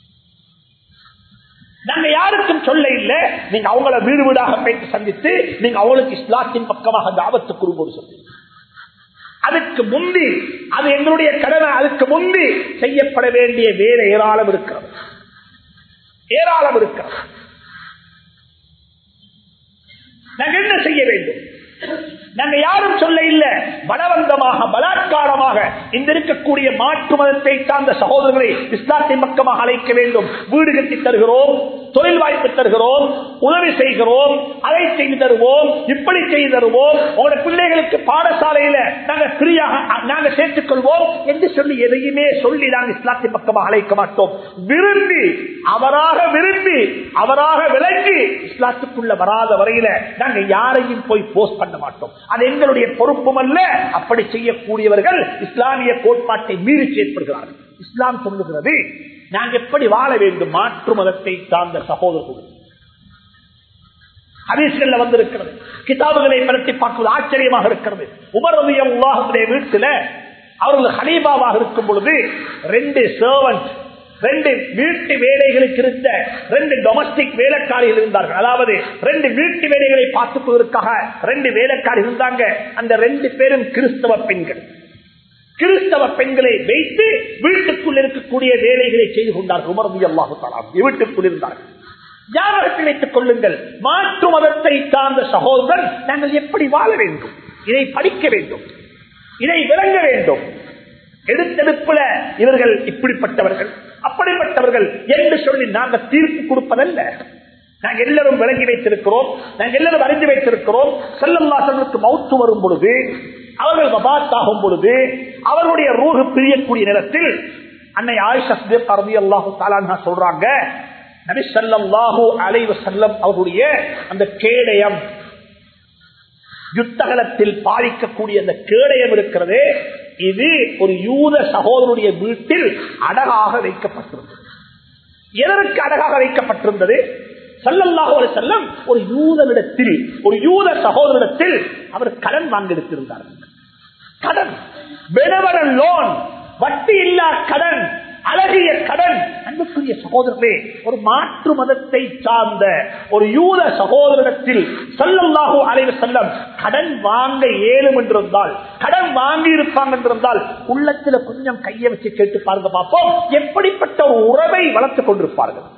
நாங்க யாருக்கும் சொல்ல இல்ல நீங்க அவங்கள வீடு வீடாக போயிட்டு சந்தித்து நீங்க அவங்களுக்கு இஸ்லாத்தின் பக்கமாக தாவத்து குறும்போடு சொல்லி அதுக்கு முந்தி அது எங்களுடைய கடமை அதுக்கு முந்தி செய்யப்பட வேண்டிய வேலை ஏராளம் இருக்கிறது ஏராளம் இருக்கிறது நாங்க என்ன செய்ய வேண்டும் நாங்க யாரும் சொல்ல இல்ல பலவந்தமாக பலாத்காரமாக இந்த இருக்கக்கூடிய மாற்று மதத்தை சார்ந்த சகோதரர்களை இஸ்லாத்தின் பக்கமாக அழைக்க வேண்டும் வீடு கட்டி தருகிறோம் தொழில் வாய்ப்பு தருகிறோம் உதவி செய்கிறோம் அதை செய்து தருவோம் இப்படி செய்து தருவோம் உங்களோட பிள்ளைகளுக்கு பாடசாலையில நாங்க ஃப்ரீயாக நாங்க சேர்த்துக் கொள்வோம் என்று சொல்லி எதையுமே சொல்லி நாங்கள் இஸ்லாத்தின் பக்கமாக அழைக்க மாட்டோம் விரும்பி அவராக விரும்பி அவராக விளங்கி இஸ்லாத்துக்குள்ள வராத வரையில நாங்க யாரையும் போய் போஸ்ட் பண்ண மாட்டோம் அது எங்களுடைய பொறுப்பும் அல்ல அப்படி செய்யக்கூடியவர்கள் இஸ்லாமிய கோட்பாட்டை மீறி செயற்படுகிறார்கள் இஸ்லாம் சொல்லுகிறது நாங்க எப்படி வாழ வேண்டும் மாற்று மதத்தை சார்ந்த சகோதரர்கள் ஹதீஸ்கள்ல வந்திருக்கிறது கிதாபுகளை பரட்டி பார்ப்பது ஆச்சரியமாக இருக்கிறது உமர் ரவி அல்லாஹுடைய வீட்டுல அவர்கள் ஹலீபாவாக இருக்கும் பொழுது ரெண்டு சர்வன்ட் ரெண்டு வீட்டு வேலைகளுக்கு இருந்த ரெண்டு டொமஸ்டிக் வேலைக்காரிகள் இருந்தார்கள் அதாவது ரெண்டு வீட்டு வேலைகளை பார்த்துக் கொள்வதற்காக ரெண்டு வேலைக்காரி இருந்தாங்க அந்த ரெண்டு பேரும் கிறிஸ்தவ பெண்கள் கிறிஸ்தவ பெண்களை வைத்து வீட்டுக்குள் இருக்கக்கூடிய வேலைகளை செய்து கொண்டார்கள் உமர்ந்து அல்லாஹு வீட்டுக்குள் இருந்தார்கள் ஞாபகத்தில் வைத்துக் கொள்ளுங்கள் மாற்று மதத்தை சார்ந்த சகோதரன் நாங்கள் எப்படி வாழ வேண்டும் இதை படிக்க வேண்டும் இதை விளங்க வேண்டும் எடுத்தெடுப்புல இவர்கள் இப்படிப்பட்டவர்கள் அப்படிப்பட்டவர்கள் என்று சொல்லி நாங்கள் தீர்ப்பு கொடுப்பதல்ல நாங்கள் எல்லாரும் விளங்கி வைத்திருக்கிறோம் நாங்கள் எல்லாரும் அறிந்து வைத்திருக்கிறோம் செல்லல்லாசனுக்கு மௌத்து வரும் பொழுது அவர்கள் வபாத்தாகும் பொழுது அவர்களுடைய ரூஹு பிரியக்கூடிய நேரத்தில் அன்னை ஆயிஷா அறுதி அல்லாஹு தாலா சொல்றாங்க நபி சல்லாஹூ அலைவ செல்லம் அவருடைய அந்த கேடயம் யுத்தகலத்தில் பாதிக்கக்கூடிய அந்த கேடயம் இருக்கிறது இது ஒரு யூத சகோதரனுடைய வீட்டில் அடகாக வைக்கப்பட்டிருந்தது எதற்கு அடகாக வைக்கப்பட்டிருந்தது சல்லல்லாஹு செல்லம் ஒரு யூதனிடத்தில் ஒரு யூத சகோதரிடத்தில் அவர் கடன் வாங்கெடுத்திருந்தார் கடன் பெனவரன் லோன் வட்டி இல்லா கடன் அழகிய கடன் அன்புக்குரிய சகோதரர்களே ஒரு மாற்று மதத்தை சார்ந்த ஒரு யூத சகோதரிடத்தில் சொல்லல்லாஹோ அலைவ செல்லம் கடன் வாங்க இயலும் என்றிருந்தால் கடன் வாங்கி இருப்பாங்க என்றிருந்தால் உள்ளத்துல கொஞ்சம் கையை வச்சு கேட்டு பாருங்க பார்ப்போம் எப்படிப்பட்ட ஒரு உறவை வளர்த்துக் கொண்டிருப்பார்கள்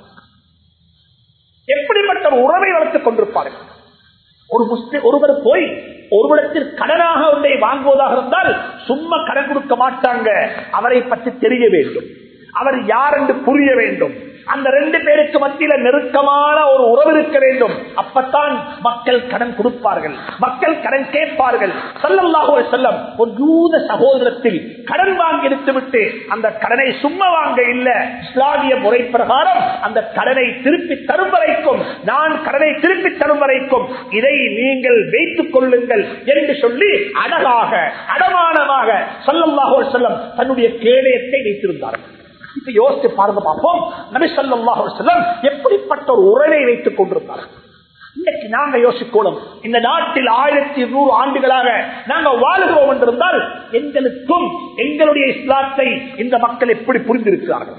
எப்படிப்பட்ட ஒரு உறவை வளர்த்துக் கொண்டிருப்பார்கள் ஒரு முஸ்லிம் ஒருவர் போய் ஒருவரிடத்தில் கடனாக ஒன்றை வாங்குவதாக இருந்தால் சும்மா கடன் கொடுக்க மாட்டாங்க அவரை பற்றி தெரிய வேண்டும் அவர் யார் என்று புரிய வேண்டும் அந்த ரெண்டு பேருக்கு மத்தியில நெருக்கமான ஒரு உறவு இருக்க வேண்டும் அப்பத்தான் மக்கள் கடன் கொடுப்பார்கள் மக்கள் கடன் கேட்பார்கள் சல்லல்லாஹு செல்லம் ஒரு யூத சகோதரத்தில் கடன் வாங்கி எடுத்துவிட்டு அந்த கடனை சும்மா வாங்க இல்ல இஸ்லாமிய முறை பிரகாரம் அந்த கடனை திருப்பி தரும் வரைக்கும் நான் கடனை திருப்பி தரும் வரைக்கும் இதை நீங்கள் வைத்துக் கொள்ளுங்கள் என்று சொல்லி அழகாக அடமானமாக சல்லல்லாஹு செல்லம் தன்னுடைய கேடயத்தை வைத்திருந்தார்கள் இப்ப யோசித்து பாருங்க பார்ப்போம் நபி சொல்லாஹு செல்லம் எப்படிப்பட்ட ஒரு உறவை வைத்துக் கொண்டிருந்தார் இன்னைக்கு நாங்க யோசிக்கணும் இந்த நாட்டில் ஆயிரத்தி நூறு ஆண்டுகளாக நாங்க வாழுகிறோம் என்றிருந்தால் எங்களுக்கும் எங்களுடைய இஸ்லாத்தை இந்த மக்கள் எப்படி புரிந்திருக்கிறார்கள்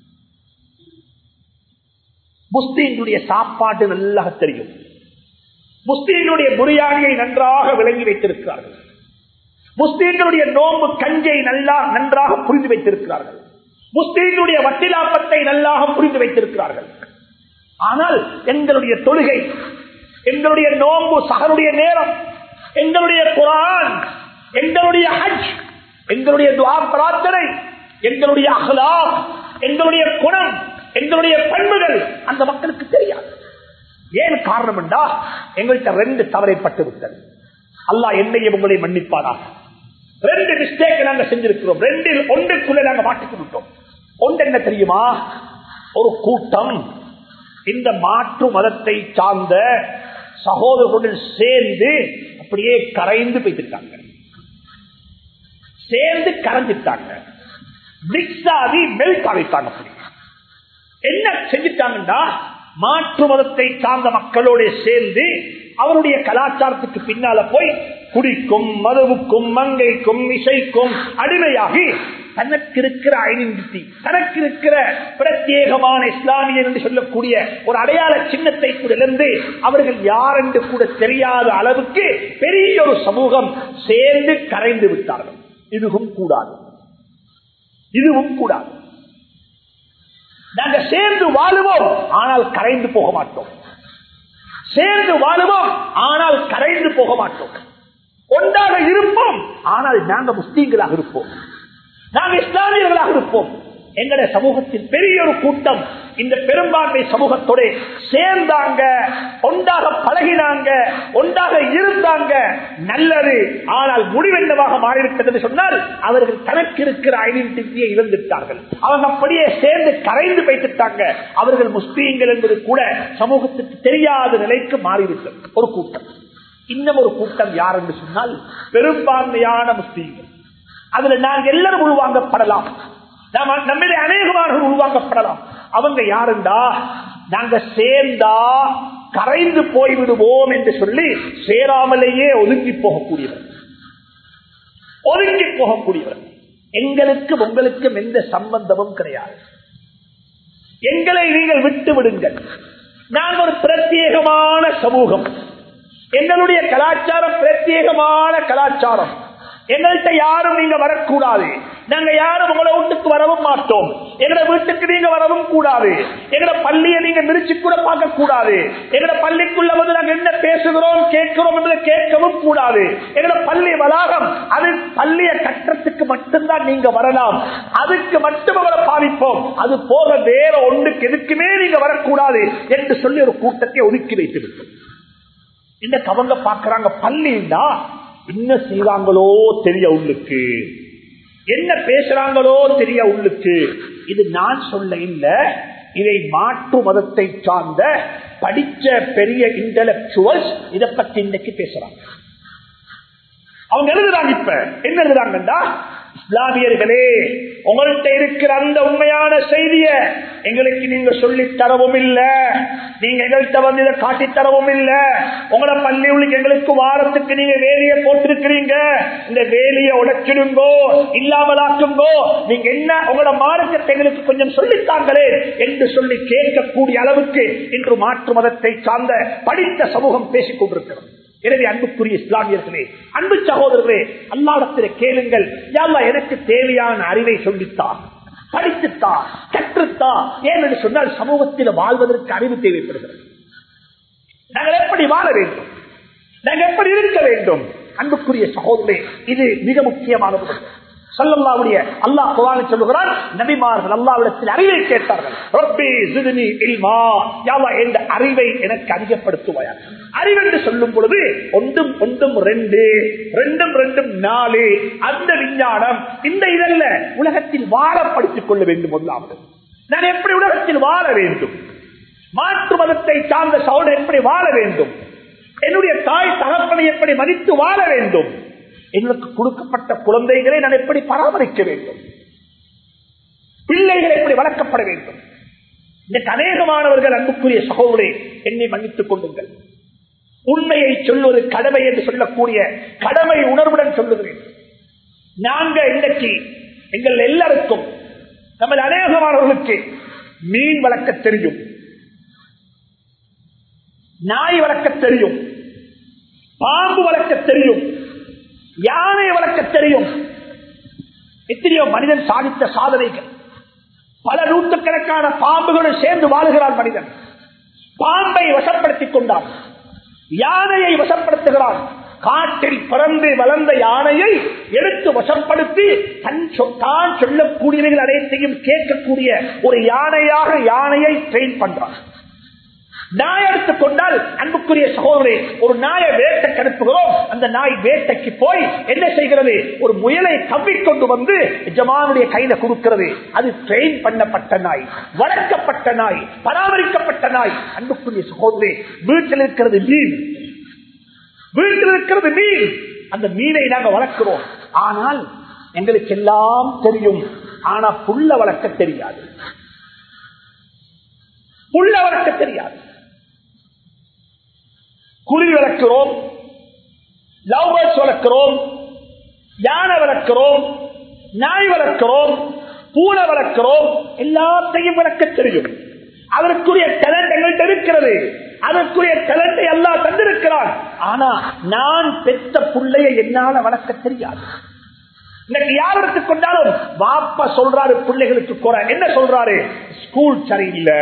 முஸ்லீம்களுடைய சாப்பாடு நல்லா தெரியும் முஸ்லீம்களுடைய பிரியாணியை நன்றாக விளங்கி வைத்திருக்கிறார்கள் முஸ்லீம்களுடைய நோம்பு கஞ்சை நல்லா நன்றாக புரிந்து வைத்திருக்கிறார்கள் முஸ்லீம்களுடைய வட்டிலாப்பத்தை நல்லாக புரிந்து வைத்திருக்கிறார்கள் ஆனால் எங்களுடைய தொழுகை எங்களுடைய நோம்பு சகருடைய நேரம் எங்களுடைய குரான் எங்களுடைய ஹஜ் எங்களுடைய துவா பிரார்த்தனை எங்களுடைய அகலா எங்களுடைய குணம் எங்களுடைய பண்புகள் அந்த மக்களுக்கு தெரியாது ஏன் காரணம் என்றா எங்கள்கிட்ட ரெண்டு தவறைப்பட்டு விட்டது அல்லா என்னையும் உங்களை மன்னிப்பாராக ரெண்டு மிஸ்டேக் நாங்க செஞ்சிருக்கிறோம் ரெண்டில் ஒன்றுக்குள்ள நாங்க மாட்டிக்கு விட்டோம் ஒன்று என்ன தெரியுமா ஒரு கூட்டம் இந்த மாற்று மதத்தை சார்ந்த சகோதரர்களுடன் சேர்ந்து அப்படியே கரைந்து போய்த்திட்டாங்க சேர்ந்து கரைஞ்சிட்டாங்க மிக்ஸ் ஆகி மெல்ட் ஆகிட்டாங்க அப்படி என்ன செஞ்சிட்டாங்கன்னா மாற்று மதத்தை சார்ந்த மக்களோட சேர்ந்து அவருடைய கலாச்சாரத்துக்கு பின்னால போய் குடிக்கும் மதுவுக்கும் மங்கைக்கும் இசைக்கும் அடிமையாகி தனக்கு இருக்கிற ஐடென்டிட்டி தனக்கு இருக்கிற பிரத்யேகமான இஸ்லாமியர் என்று சொல்லக்கூடிய ஒரு அடையாள சின்னத்தை கூட இருந்து அவர்கள் யார் என்று கூட தெரியாத அளவுக்கு பெரிய ஒரு சமூகம் சேர்ந்து கரைந்து விட்டார்கள் இதுவும் கூடாது இதுவும் கூடாது நாங்க சேர்ந்து வாழுவோம் ஆனால் கரைந்து போக மாட்டோம் சேர்ந்து வாழுவோம் ஆனால் கரைந்து போக மாட்டோம் ஒன்றாக இருப்போம் ஆனால் நாங்க முஸ்லீம்களாக இருப்போம் நாங்க இஸ்லாமியர்களாக இருப்போம் எங்களுடைய சமூகத்தில் பெரிய ஒரு கூட்டம் இந்த பெரும்பான்மை சமூகத்தோட சேர்ந்தாங்க ஒன்றாக பழகினாங்க ஒன்றாக இருந்தாங்க நல்லது ஆனால் முடிவென்னவாக மாறிவிட்டது என்று சொன்னால் அவர்கள் தனக்கு இருக்கிற ஐடென்டிட்டியை இழந்துட்டார்கள் அவங்க அப்படியே சேர்ந்து கரைந்து வைத்துட்டாங்க அவர்கள் முஸ்லீம்கள் என்பது கூட சமூகத்துக்கு தெரியாத நிலைக்கு மாறிவிட்டது ஒரு கூட்டம் இன்னும் ஒரு கூட்டம் யார் என்று சொன்னால் பெரும்பான்மையான முஸ்லீம்கள் அதுல நாங்கள் எல்லாரும் உள்வாங்கப்படலாம் நாம நம்மிலே அநேகமானவர்கள் உருவாக்கப்படலாம் அவங்க யாருண்டா நாங்க சேர்ந்தா கரைந்து போய்விடுவோம் என்று சொல்லி சேராமலேயே ஒதுங்கி போகக்கூடியவர் ஒதுங்கி போகக்கூடியவர் எங்களுக்கு உங்களுக்கும் எந்த சம்பந்தமும் கிடையாது எங்களை நீங்கள் விட்டு விடுங்கள் நான் ஒரு பிரத்யேகமான சமூகம் எங்களுடைய கலாச்சாரம் பிரத்யேகமான கலாச்சாரம் எங்கள்கிட்ட யாரும் நீங்க வரக்கூடாது நாங்க யாரும் உங்களை வீட்டுக்கு வரவும் மாட்டோம் எங்கட வீட்டுக்கு நீங்க வரவும் கூடாது எங்கட பள்ளியை நீங்க மிரிச்சு கூட பார்க்க கூடாது எங்கட பள்ளிக்குள்ள வந்து நாங்க என்ன பேசுகிறோம் கேட்கிறோம் என்பதை கேட்கவும் கூடாது எங்கட பள்ளி வளாகம் அது பள்ளிய கட்டத்துக்கு மட்டும்தான் நீங்க வரலாம் அதுக்கு மட்டும் அவரை பாதிப்போம் அது போக வேற ஒன்றுக்கு எதுக்குமே நீங்க வரக்கூடாது என்று சொல்லி ஒரு கூட்டத்தை ஒதுக்கி வைத்து விட்டோம் இந்த கவங்க பாக்குறாங்க பள்ளின்னா என்ன செய்வாங்களோ தெரிய உள்ளுக்கு என்ன பேசுறாங்களோ தெரிய உள்ளுக்கு இது நான் சொல்ல இல்ல இதை மாற்று மதத்தை சார்ந்த படிச்ச பெரிய இன்டலக்சுவல்ஸ் இதை பத்தி இன்னைக்கு பேசுறாங்க அவங்க எழுதுறாங்க இப்ப என்ன எழுதுறாங்கடா இஸ்லாமியர்களே உங்கள்கிட்ட இருக்கிற அந்த உண்மையான செய்திய எங்களுக்கு நீங்க சொல்லி தரவும் இல்ல நீங்க எங்கள்கிட்ட வந்து இதை காட்டி தரவும் இல்ல உங்களோட பள்ளி உள்ளுக்கு எங்களுக்கு வாரத்துக்கு நீங்க வேலையை போட்டிருக்கிறீங்க இந்த வேலையை உடைச்சிடுங்கோ இல்லாமலாக்குங்கோ நீங்க என்ன உங்களோட மார்க்கத்தை எங்களுக்கு கொஞ்சம் சொல்லித்தாங்களே என்று சொல்லி கேட்கக்கூடிய அளவுக்கு இன்று மாற்று மதத்தை சார்ந்த படித்த சமூகம் பேசிக் கொண்டிருக்கிறோம் எனவே அன்புக்குரிய இஸ்லாமியர்களே அன்பு சகோதரர்களே அல்லாடத்திலே கேளுங்கள் யாழ்லா எனக்கு தேவையான அறிவை சொல்லித்தா படித்துத்தா கற்றுத்தா ஏனென்று சொன்னால் சமூகத்தில் வாழ்வதற்கு அறிவு தேவைப்படுகிறது நாங்கள் எப்படி வாழ வேண்டும் நாங்கள் எப்படி இருக்க வேண்டும் அன்புக்குரிய சகோதரே இது மிக முக்கியமானது சொல்லல்லாவுடைய அல்லாஹ் குரானை சொல்லுகிறான் நபிமார்கள் அல்லாவிடத்தில் அறிவை கேட்டார்கள் ரப்பி சிறுனி இல்மா யாவா என்ற அறிவை எனக்கு அதிகப்படுத்துவாயா அறிவென்று சொல்லும் பொழுது ஒன்றும் ஒன்றும் ரெண்டு ரெண்டும் ரெண்டும் நாலு அந்த விஞ்ஞானம் இந்த இதல்ல உலகத்தில் வாழப்படுத்திக் கொள்ள வேண்டும் முதலாவது நான் எப்படி உலகத்தில் வாழ வேண்டும் மாற்று மதத்தை சார்ந்த சவுண்ட் எப்படி வாழ வேண்டும் என்னுடைய தாய் தகப்பனை எப்படி மதித்து வாழ வேண்டும் எங்களுக்கு கொடுக்கப்பட்ட குழந்தைகளை நான் எப்படி பராமரிக்க வேண்டும் பிள்ளைகள் எப்படி வளர்க்கப்பட வேண்டும் இந்த அநேகமானவர்கள் அன்புக்குரிய சகோதரே என்னை மன்னித்துக் கொள்ளுங்கள் உண்மையை சொல்வது கடமை என்று சொல்லக்கூடிய கடமை உணர்வுடன் சொல்லுகிறேன் நாங்க இன்றைக்கு எங்கள் எல்லாருக்கும் நம்ம அநேகமானவர்களுக்கு மீன் வளர்க்க தெரியும் நாய் வளர்க்க தெரியும் பாம்பு வளர்க்க தெரியும் யானை வளர்க்க தெரியும் எத்தனையோ மனிதன் சாதித்த சாதனைகள் பல நூற்றுக்கணக்கான பாம்புகளுடன் சேர்ந்து வாழுகிறான் மனிதன் பாம்பை வசப்படுத்திக் கொண்டான் யானையை வசப்படுத்துகிறான் காட்டில் பிறந்து வளர்ந்த யானையை எடுத்து வசப்படுத்தி தன் தான் சொல்லக்கூடியவைகள் அனைத்தையும் கேட்கக்கூடிய ஒரு யானையாக யானையை ட்ரெயின் பண்றான் நாய் எடுத்துக் கொண்டால் அன்புக்குரிய சகோதரே ஒரு நாயை வேட்டைக்கு அனுப்புகிறோம் அந்த நாய் வேட்டைக்கு போய் என்ன செய்கிறது ஒரு முயலை கவ்விக்கொண்டு வந்து எஜமானுடைய கையில கொடுக்கிறது அது ட்ரெயின் பண்ணப்பட்ட நாய் வளர்க்கப்பட்ட நாய் பராமரிக்கப்பட்ட நாய் அன்புக்குரிய சகோதரே வீட்டில் இருக்கிறது மீன் வீட்டில் இருக்கிறது மீன் அந்த மீனை நாங்க வளர்க்கிறோம் ஆனால் எங்களுக்கு எல்லாம் தெரியும் ஆனா புள்ள வளர்க்க தெரியாது புள்ள வளர்க்க தெரியாது குருவி வளர்க்கிறோம் லவ்பர்ஸ் வளர்க்கிறோம் யானை வளர்க்கிறோம் நாய் வளர்க்கிறோம் பூனை வளர்க்கிறோம் எல்லாத்தையும் வளர்க்க தெரியும் அதற்குரிய டேலண்ட் எங்கள்கிட்ட இருக்கிறது அதற்குரிய டேலண்டை எல்லாம் தந்திருக்கிறான் ஆனா நான் பெற்ற பிள்ளையை என்னால வளர்க்க தெரியாது இன்னைக்கு யார் எடுத்துக்கொண்டாலும் வாப்பா சொல்றாரு பிள்ளைகளுக்கு குறை என்ன சொல்றாரு ஸ்கூல் சரியில்லை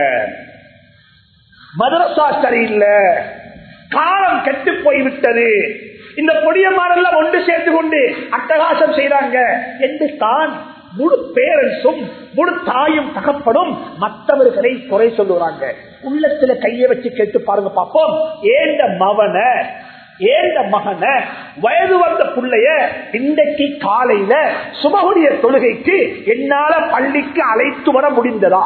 மதரசா சரியில்லை காலம் கெட்டு போய்விட்டது இந்த பொடியமாரெல்லாம் ஒன்று சேர்த்து கொண்டு அட்டகாசம் செய்றாங்க என்று தான் முழு பேரன்ஸும் முழு தாயும் தகப்படும் மற்றவர்களை குறை சொல்லுறாங்க உள்ளத்துல கையை வச்சு கேட்டு பாருங்க பாப்போம் ஏண்ட மவன ஏண்ட மகன வயது வந்த பிள்ளைய இன்றைக்கு காலையில சுமகுடைய தொழுகைக்கு என்னால பள்ளிக்கு அழைத்து வர முடிந்ததா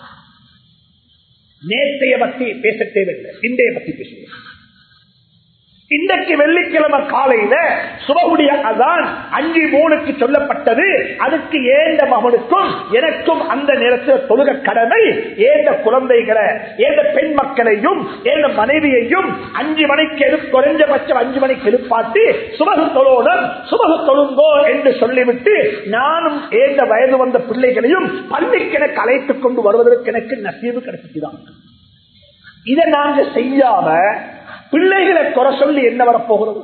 நேற்றைய பத்தி பேச தேவையில்லை இன்றைய பத்தி பேசுவோம் இன்றைக்கு வெள்ளிக்கிழமை காலையில சுபகுடைய அதான் அஞ்சு மூணுக்கு சொல்லப்பட்டது அதுக்கு ஏந்த மகனுக்கும் எனக்கும் அந்த நேரத்தில் தொழுக கடமை ஏந்த குழந்தைகளை ஏந்த பெண் மக்களையும் ஏந்த மனைவியையும் அஞ்சு மணிக்கு எழு குறைஞ்சபட்சம் அஞ்சு மணிக்கு எழுப்பாட்டி சுபகு தொழோடும் சுபகு தொழுங்கோ என்று சொல்லிவிட்டு நானும் ஏந்த வயது வந்த பிள்ளைகளையும் பள்ளிக்கு எனக்கு அழைத்துக் கொண்டு வருவதற்கு எனக்கு நசீவு கிடைச்சிதான் இதை நாங்க செய்யாம பிள்ளைகளை குறை சொல்லி என்ன வரப்போகிறது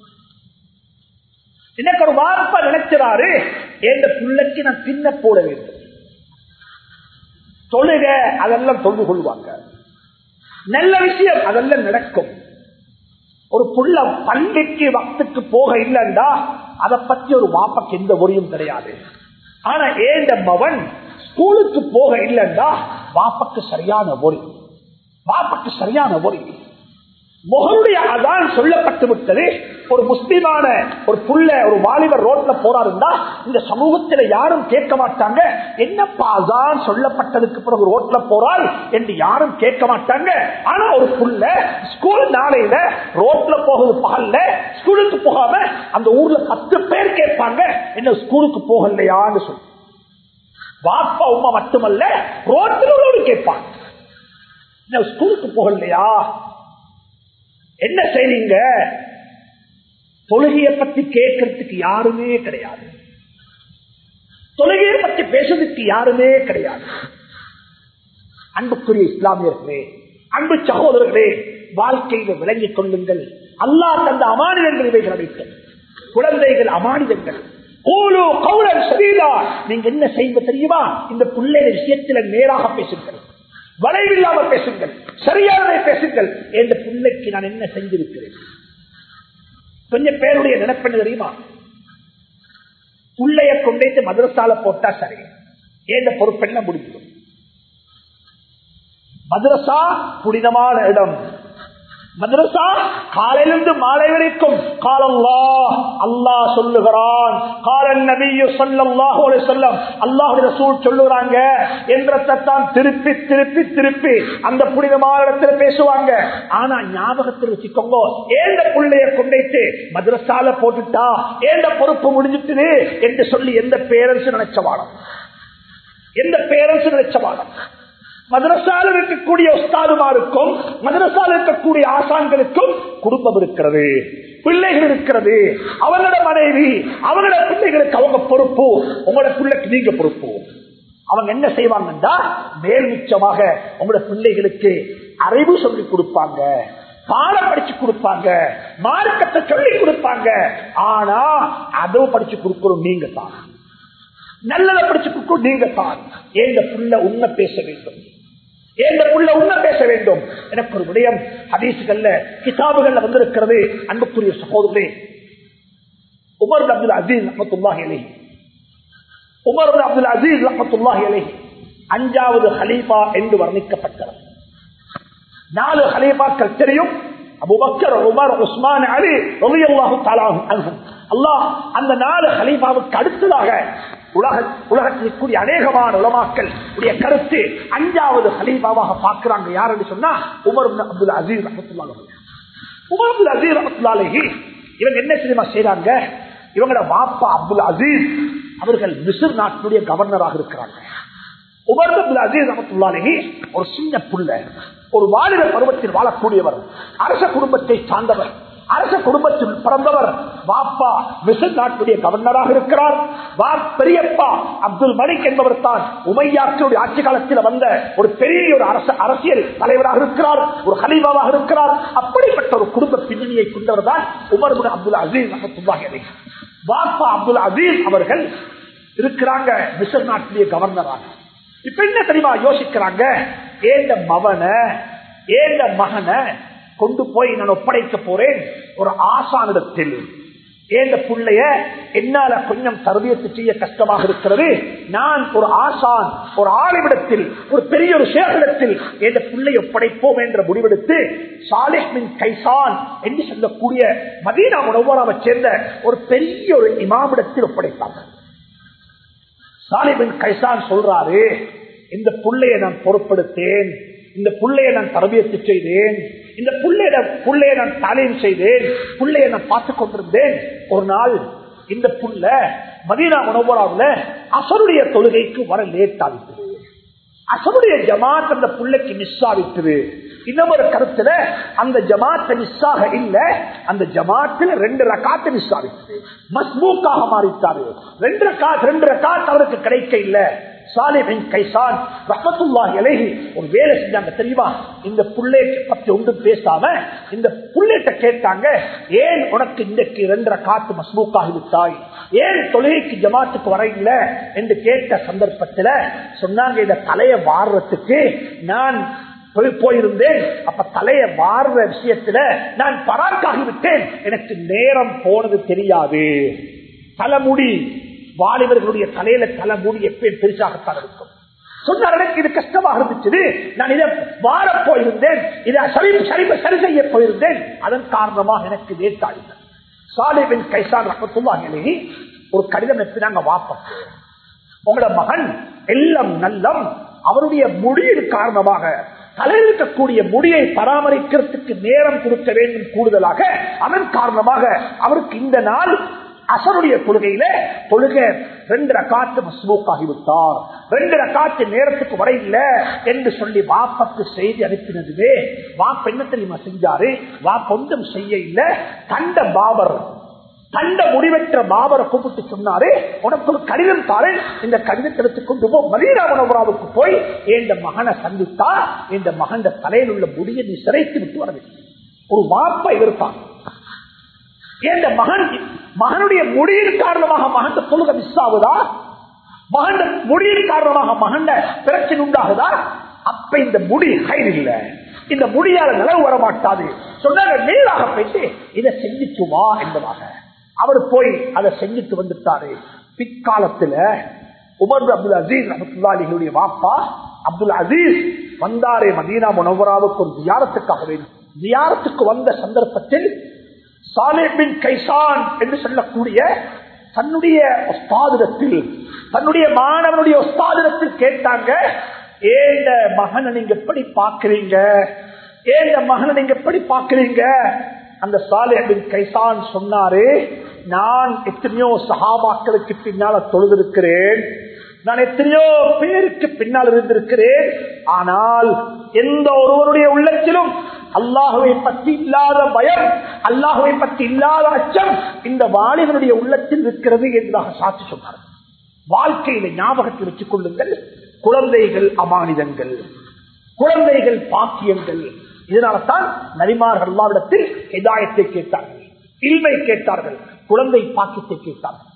எனக்கு ஒரு வார்ப்பா நினைக்கிறாரு எந்த பிள்ளைக்கு நான் பின்ன போட வேண்டும் தொழுக அதெல்லாம் தொழுது கொள்வாங்க நல்ல விஷயம் அதெல்லாம் நடக்கும் ஒரு புள்ள பள்ளிக்கு வக்துக்கு போக இல்லைண்டா அதை பத்தி ஒரு வாப்பக்கு எந்த ஒரியும் கிடையாது ஆனா ஏந்த மவன் ஸ்கூலுக்கு போக இல்லைண்டா வாப்பக்கு சரியான ஒரி வாப்பக்கு சரியான ஒரி முகருடைய அதான் சொல்லப்பட்டு விட்டது ஒரு முஸ்லிமான ஒரு புள்ள ஒரு வாலிபர் ரோட்ல போறாருந்தா இந்த சமூகத்துல யாரும் கேட்க மாட்டாங்க என்னப்பா அதான் சொல்லப்பட்டதுக்கு பிறகு ரோட்ல போறாள் என்று யாரும் கேட்க மாட்டாங்க ஆனா ஒரு புள்ள ஸ்கூல் நாளையில ரோட்ல போகுது பகல்ல ஸ்கூலுக்கு போகாம அந்த ஊர்ல பத்து பேர் கேட்பாங்க என்ன ஸ்கூலுக்கு போகலையான்னு சொல்லி வாப்பா உமா மட்டுமல்ல ரோட்டில் உள்ளவரு கேட்பாங்க என்ன ஸ்கூலுக்கு போகலையா என்ன செய்றீங்க தொழுகையை பத்தி கேட்கறதுக்கு யாருமே கிடையாது தொழுகையை பத்தி பேசுறதுக்கு யாருமே கிடையாது அன்புக்குரிய இஸ்லாமியர்களே அன்பு சகோதரர்களே வாழ்க்கையில விளங்கிக் கொள்ளுங்கள் அல்லாஹ் தந்த அமானிதங்கள் இவைகள் அனைத்தும் குழந்தைகள் அமானிதங்கள் கோலோ கௌரன் சரிதா நீங்க என்ன செய்வ தெரியுமா இந்த பிள்ளைய விஷயத்துல நேராக பேசுங்கள் வளைவில்லாம பேசுங்கள் சரியானதை பேசுங்கள் என்ற பிள்ளைக்கு நான் என்ன செஞ்சிருக்கிறேன் கொஞ்சம் பேருடைய நினைப்பெண்ணு தெரியுமா பிள்ளைய கொண்டேத்து மதுரசால போட்டா சரி ஏந்த பொறுப்பெண்ண முடிஞ்சிடும் மதுரசா புனிதமான இடம் மதுரசா காலையிலிருந்து மாலை வரைக்கும் காலல்லா அல்லாஹ் சொல்லுகிறான் காலன் நபியு சொல்லல்லாஹு சொல்லம் அல்லாஹுடைய சூழ் சொல்லுறாங்க என்றத்தான் திருப்பி திருப்பி திருப்பி அந்த புனிதமான இடத்துல பேசுவாங்க ஆனா ஞாபகத்தில் வச்சுக்கோங்க ஏந்த பிள்ளைய கொண்டைத்து மதுரசால போட்டுட்டா ஏந்த பொறுப்பு முடிஞ்சிட்டுது என்று சொல்லி எந்த பேரன்ஸ் நினைச்சவாடம் எந்த பேரன்ஸ் நினைச்சவாடம் மதரசால இருக்கக்கூடிய உஸ்தாதுமாருக்கும் மதரசால இருக்கக்கூடிய ஆசான்களுக்கும் குடும்பம் இருக்கிறது பிள்ளைகள் இருக்கிறது அவங்களோட மனைவி அவங்களோட பிள்ளைகளுக்கு அவங்க பொறுப்பு உங்களோட பிள்ளைக்கு நீங்க பொறுப்பு அவங்க என்ன செய்வாங்கன்னா மேல் மிச்சமாக உங்களோட பிள்ளைகளுக்கு அறிவு சொல்லி கொடுப்பாங்க பாடம் படிச்சு கொடுப்பாங்க மார்க்கத்தை சொல்லி கொடுப்பாங்க ஆனா அதுவும் படிச்சு கொடுக்கணும் நீங்க தான் நல்லதை படிச்சு கொடுக்கணும் நீங்க தான் ஏந்த புள்ள உண்மை பேச வேண்டும் ஏந்த புள்ள உண்மை பேச வேண்டும் எனக்கு ஒரு விடயம் ஹதீசுகள்ல கிதாபுகள்ல வந்திருக்கிறது அன்புக்குரிய சகோதரே உமர் அப்துல் அசீஸ் ரஹமத்துல்லாஹி அலைஹி உமர் அப்துல் அசீஸ் ரஹமத்துல்லாஹி அலைஹி அஞ்சாவது ஹலீஃபா என்று வர்ணிக்கப்பட்டவர் நாலு ஹலீஃபாக்கள் தெரியும் அபுபக்கர் உமர் உஸ்மான் அலி ரலியல்லாஹு தஆலா அன்ஹும் அல்லாஹ் அந்த நாலு ஹலீஃபாவுக்கு அடுத்ததாக உலக உலகத்தில் கூடிய அநேகமான உலமாக்கள் உடைய கருத்து அஞ்சாவது ஹலீஃபாவாக பார்க்கிறாங்க யாருன்னு சொன்னா உமர் அப்துல் அசீஸ் ரஹமத்துல்லாஹி உமர் அப்துல் அசீஸ் ரஹமத்துல்லாஹி இவங்க என்ன தெரியுமா செய்யறாங்க இவங்களோட வாப்பா அப்துல் அசீஸ் அவர்கள் மிசிர் நாட்டினுடைய கவர்னராக இருக்கிறாங்க உமர் அப்துல் அசீஸ் ரஹமத்துல்லாஹி ஒரு சின்ன புள்ள ஒரு வாலிப பருவத்தில் வாழக்கூடியவர் அரச குடும்பத்தை சார்ந்தவர் அரச குடும்பத்தில் பிறந்தவர் வாப்பா மிசல் நாட்டுடைய கவர்னராக இருக்கிறார் வா பெரியப்பா அப்துல் மலிக் என்பவர் தான் உமையாற்றுடைய ஆட்சி காலத்தில் வந்த ஒரு பெரிய ஒரு அரச அரசியல் தலைவராக இருக்கிறார் ஒரு ஹலீபாவாக இருக்கிறார் அப்படிப்பட்ட ஒரு குடும்ப பின்னணியை கொண்டவர் தான் உமர் அப்துல் அசீஸ் அஹமத்துல்லாஹி பாப்பா அப்துல் அசீஸ் அவர்கள் இருக்கிறாங்க மிசர் நாட்டிலேயே கவர்னராக இப்ப என்ன தெரியுமா யோசிக்கிறாங்க ஏந்த மவனை ஏந்த மகனை கொண்டு போய் நான் ஒப்படைக்க போறேன் ஒரு ஆசானிடத்தில் ஏந்த புள்ளைய என்னால கொஞ்சம் தரவியத்து செய்ய கஷ்டமாக இருக்கிறது நான் ஒரு ஆசான் ஒரு ஆளுமிடத்தில் ஒரு பெரிய ஒரு சேகரத்தில் எந்த புள்ளை ஒப்படைப்போம் என்ற முடிவெடுத்து சாலிஹ்மின் கைசான் என்று சொல்லக்கூடிய மதீனா உணவராவை சேர்ந்த ஒரு பெரிய ஒரு இமாமிடத்தில் ஒப்படைத்தாங்க சாலிபின் கைசான் சொல்றாரு இந்த புள்ளைய நான் பொறுப்படுத்தேன் இந்த புள்ளைய நான் தரபியத்து செய்தேன் இந்த புள்ளைய புள்ளைய நான் தாலீம் செய்தேன் புள்ளைய நான் பார்த்துக் கொண்டிருந்தேன் ஒரு நாள் இந்த புள்ள மதீனா உணவராவில் அசருடைய தொழுகைக்கு வர லேட் ஆகிட்டது அசருடைய ஜமாத் அந்த புள்ளைக்கு மிஸ் ஆகிட்டது இன்னொரு கருத்துல அந்த ஜமாத் மிஸ் ஆக இல்ல அந்த ஜமாத்தில் ரெண்டு ரக்காத்து மிஸ் ஆகிட்டது மஸ்பூக்காக மாறிட்டாரு ரெண்டு ரக்காத் ரெண்டு ரக்காத் அவருக்கு கிடைக்க இல்ல சாலிபின் கைசான் ரஹமத்துல்லாஹி அலைஹி ஒரு வேலை செஞ்சாங்க தெரியுமா இந்த புள்ளைய பத்தி ஒன்றும் பேசாம இந்த புள்ளைகிட்ட கேட்டாங்க ஏன் உனக்கு இன்றைக்கு ரெண்டரை காத்து மஸ்பூக்காகி விட்டாய் ஏன் தொழுகைக்கு ஜமாத்துக்கு வர இல்ல என்று கேட்ட சந்தர்ப்பத்துல சொன்னாங்க இந்த தலையை வாடுறதுக்கு நான் போயிருந்தேன் அப்ப தலைய வாடுற விஷயத்துல நான் பராக்காகி விட்டேன் எனக்கு நேரம் போனது தெரியாது தலைமுடி வாலிபர்களுடைய தலையில தலைமுடி எப்பயும் பெருசாகத்தான் இருக்கும் சொன்னார் எனக்கு இது கஷ்டமாக இருந்துச்சு நான் இதை வார போயிருந்தேன் இதை சரி சரி சரி செய்ய போயிருந்தேன் அதன் காரணமாக எனக்கு நேர்த்தாடினேன் சாலிபின் கைசான் ரப்பத்துல்லாஹி ஒரு கடிதம் எடுத்துனாங்க வாப்பம் உங்களோட மகன் எல்லாம் நல்லம் அவருடைய முடியின் காரணமாக தலையில் இருக்கக்கூடிய முடியை பராமரிக்கிறதுக்கு நேரம் கொடுக்க வேண்டும் கூடுதலாக அதன் காரணமாக அவருக்கு இந்த நாள் அசருடைய கொள்கையில தொழுகை ரெண்டு ரக்காத்து மஸ்மூக்காகிவிட்டார் ரெண்டு ரக்காத்து நேரத்துக்கு வர இல்ல என்று சொல்லி வாப்பக்கு செய்தி அனுப்பினதுவே வாப்ப என்ன தெரியுமா செஞ்சாரு வாப்ப ஒன்றும் செய்ய இல்ல கண்ட பாபர் கண்ட முடிவெற்ற பாபரை கூப்பிட்டு சொன்னாரு உனக்கு ஒரு கடிதம் தாரு இந்த கடிதத்தை எடுத்துக்கொண்டு போ மதீனா உணவுராவுக்கு போய் என் மகனை சந்தித்தா இந்த மகன் தலையில் உள்ள முடியை நீ சிறைத்து விட்டு வர வேண்டும் ஒரு வாப்பை இருப்பான் என் மகன் மகனுடைய முடியின் காரணமாக மகன் தொழுக மிஸ் ஆகுதா மகன் முடியின் காரணமாக மகன் பிரச்சனை உண்டாகுதா அப்ப இந்த முடி கயிறு இல்ல இந்த முடியால நிலவு வர மாட்டாது சொன்னாங்க நேராக போயிட்டு இதை செஞ்சிச்சு வா என்பதாக அவர் போய் அதை செஞ்சுட்டு வந்துட்டாரு பிற்காலத்துல உமர் அப்துல் அசீஸ் அபத்துல்லாலிகளுடைய வாப்பா அப்துல் அசீஸ் வந்தாரே மதீனா முனவராவுக்கு ஒரு தியாரத்துக்காக வேண்டும் தியாரத்துக்கு வந்த சந்தர்ப்பத்தில் சாலேபின் கைசான் என்று சொல்லக்கூடிய தன்னுடைய ஒஸ்தாதிடத்தில் தன்னுடைய மாணவனுடைய ஒஸ்தாதிடத்தில் கேட்டாங்க ஏந்த மகனை நீங்க எப்படி பாக்குறீங்க ஏந்த மகனை நீங்க எப்படி பாக்குறீங்க அந்த சாலேபின் கைசான் சொன்னாரு நான் எத்தனையோ சகாபாக்களுக்கு பின்னால தொழுதிருக்கிறேன் நான் எத்தனையோ பேருக்கு பின்னால் இருந்திருக்கிறேன் ஆனால் எந்த ஒருவருடைய உள்ளத்திலும் அல்லாஹுவை பற்றி இல்லாத பயம் அல்லாஹுவை பற்றி இல்லாத அச்சம் இந்த வாலிபனுடைய உள்ளத்தில் இருக்கிறது என்றாக சாட்சி சொன்னார் வாழ்க்கையில ஞாபகத்தில் வச்சுக் கொள்ளுங்கள் குழந்தைகள் அமானிதங்கள் குழந்தைகள் பாக்கியங்கள் இதனால்தான் நரிமார்கள் அல்லாவிடத்தில் ஹிதாயத்தை கேட்டார்கள் இல்மை கேட்டார்கள் குழந்தை பாக்கியத்தை கேட்டார்கள்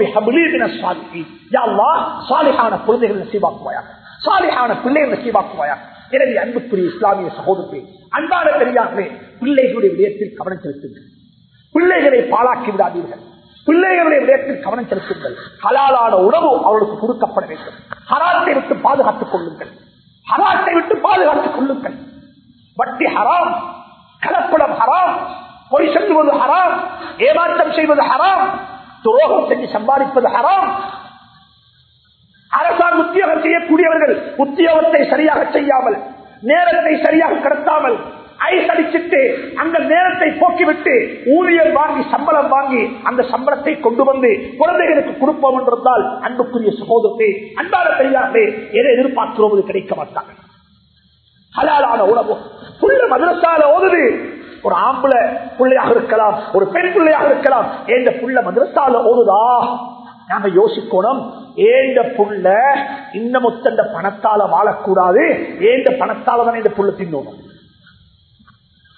சாலிகான குழந்தைகள் நசீவாக்குவாயா சாலிகான பிள்ளைகள் நசீவாக்குவாயா எனவே அன்புக்குரிய இஸ்லாமிய சகோதரத்தை அன்பான பெரியார்களே பிள்ளைகளுடைய விடயத்தில் கவனம் செலுத்துங்கள் பிள்ளைகளை பாழாக்கி விடாதீர்கள் பிள்ளைகளுடைய விடயத்தில் கவனம் செலுத்துங்கள் ஹலாலான உணவு அவர்களுக்கு கொடுக்கப்பட வேண்டும் ஹராத்தை விட்டு பாதுகாத்துக் கொள்ளுங்கள் ஹராத்தை விட்டு பாதுகாத்துக் கொள்ளுங்கள் வட்டி ஹராம் கலப்படம் ஹராம் பொய் சொல்லுவது ஹராம் ஏமாற்றம் செய்வது ஹராம் துரோகம் செஞ்சு சம்பாதிப்பது ஹராம் அரசாங்க உத்தியோகம் செய்யக்கூடியவர்கள் உத்தியோகத்தை சரியாக செய்யாமல் நேரத்தை சரியாக கடத்தாமல் ஐஸ் அடிச்சிட்டு அந்த நேரத்தை போக்கிவிட்டு ஊழியர் வாங்கி சம்பளம் வாங்கி அந்த சம்பளத்தை கொண்டு வந்து குழந்தைகளுக்கு கொடுப்போம் என்றால் அன்புக்குரிய சகோதரத்தை அன்பான பெரியார்களே எதை எதிர்பார்க்கிறோம் கிடைக்க மாட்டாங்க ஹலாலான உணவு புள்ள மதரசால ஓதுது ஒரு ஆம்பளை பிள்ளையாக இருக்கலாம் ஒரு பெண் பிள்ளையாக இருக்கலாம் ஏந்த புள்ள மதரசால ஓதுதா நாங்க யோசிக்கணும் ஏந்த புள்ள இந்த மொத்த பணத்தால வாழக்கூடாது ஏந்த பணத்தால தான் இந்த புள்ள தின்னணும்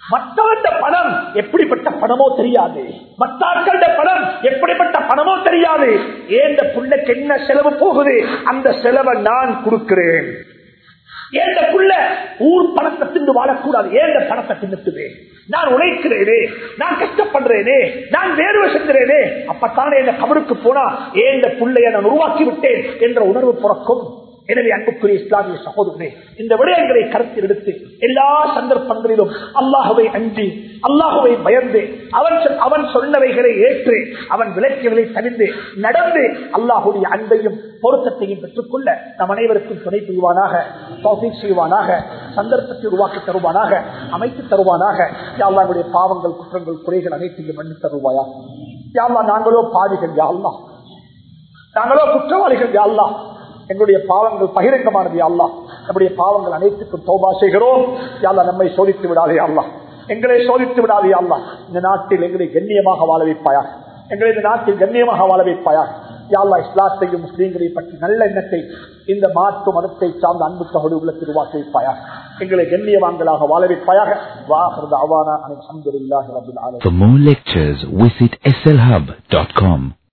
மற்றவண்ட பணம் எப்படிப்பட்ட பணமோ தெரியாது மத்தாக்கள பணம் எப்படிப்பட்ட பணமோ தெரியாது ஏந்த புள்ளைக்கு என்ன செலவு போகுது அந்த செலவை நான் கொடுக்கிறேன் ஏந்த புள்ள ஊர் பணத்தை தின்னு வாழக்கூடாது ஏந்த பணத்தை தின்னுட்டுவே நான் உழைக்கிறேனே நான் கஷ்டப்படுறேனே நான் வேர்வை செஞ்சுறேனே அப்பத்தானே இந்த கபருக்கு போனா ஏந்த புள்ளைய நான் உருவாக்கி விட்டேன் என்ற உணர்வு பிறக்கும் எனவே அன்புக்குரிய இஸ்லாமிய சகோதரனே இந்த விடயங்களை கருத்தில் எடுத்து எல்லா சந்தர்ப்பங்களிலும் அல்லாஹுவை அஞ்சி அல்லாஹுவை பயந்து அவன் சொல்- அவன் சொன்னவைகளை ஏற்று அவன் விளக்குகளை தவிர்த்து நடந்து அல்லாஹுடைய அன்பையும் பொருத்தத்தையும் பெற்றுக்கொள்ள நம் அனைவருக்கும் துணை புரிவானாக தௌஃபீக் செய்வானாக சந்தர்ப்பத்தை உருவாக்கி தருவானாக அமைத்து தருவானாக யாழ்லாவுடைய பாவங்கள் குற்றங்கள் குறைகள் அனைத்தையும் மன்னி தருவாயா யாழ்லா நாங்களோ பாவிகள் யாழ்லா நாங்களோ குற்றவாளிகள் யாழ்லா எங்களுடைய பாவங்கள் பகிரங்கமானது யாழ்லா நம்முடைய பாவங்கள் அனைத்துக்கும் தௌபா செய்கிறோம் யாழ்லா நம்மை சோதித்து விடாதே யாழ்லா எங்களை சோதித்து விடாதே யாழ்லா இந்த நாட்டில் எங்களை கண்ணியமாக வாழ வைப்பாயா எங்களை இந்த நாட்டில் கண்ணியமாக வாழ வைப்பாயா யாழ்லா இஸ்லாத்தையும் முஸ்லீம்களையும் பற்றி நல்ல எண்ணத்தை இந்த மாற்று மதத்தை சார்ந்த அன்பு தகவல் உள்ளத்தில் உருவாக்கி வைப்பாயா எங்களை கண்ணியவான்களாக வாழ வைப்பாயாக வாஹர் அவானா அலமதுல்லாஹி ரபில் ஆலமீன் For more lectures, visit slhub.com.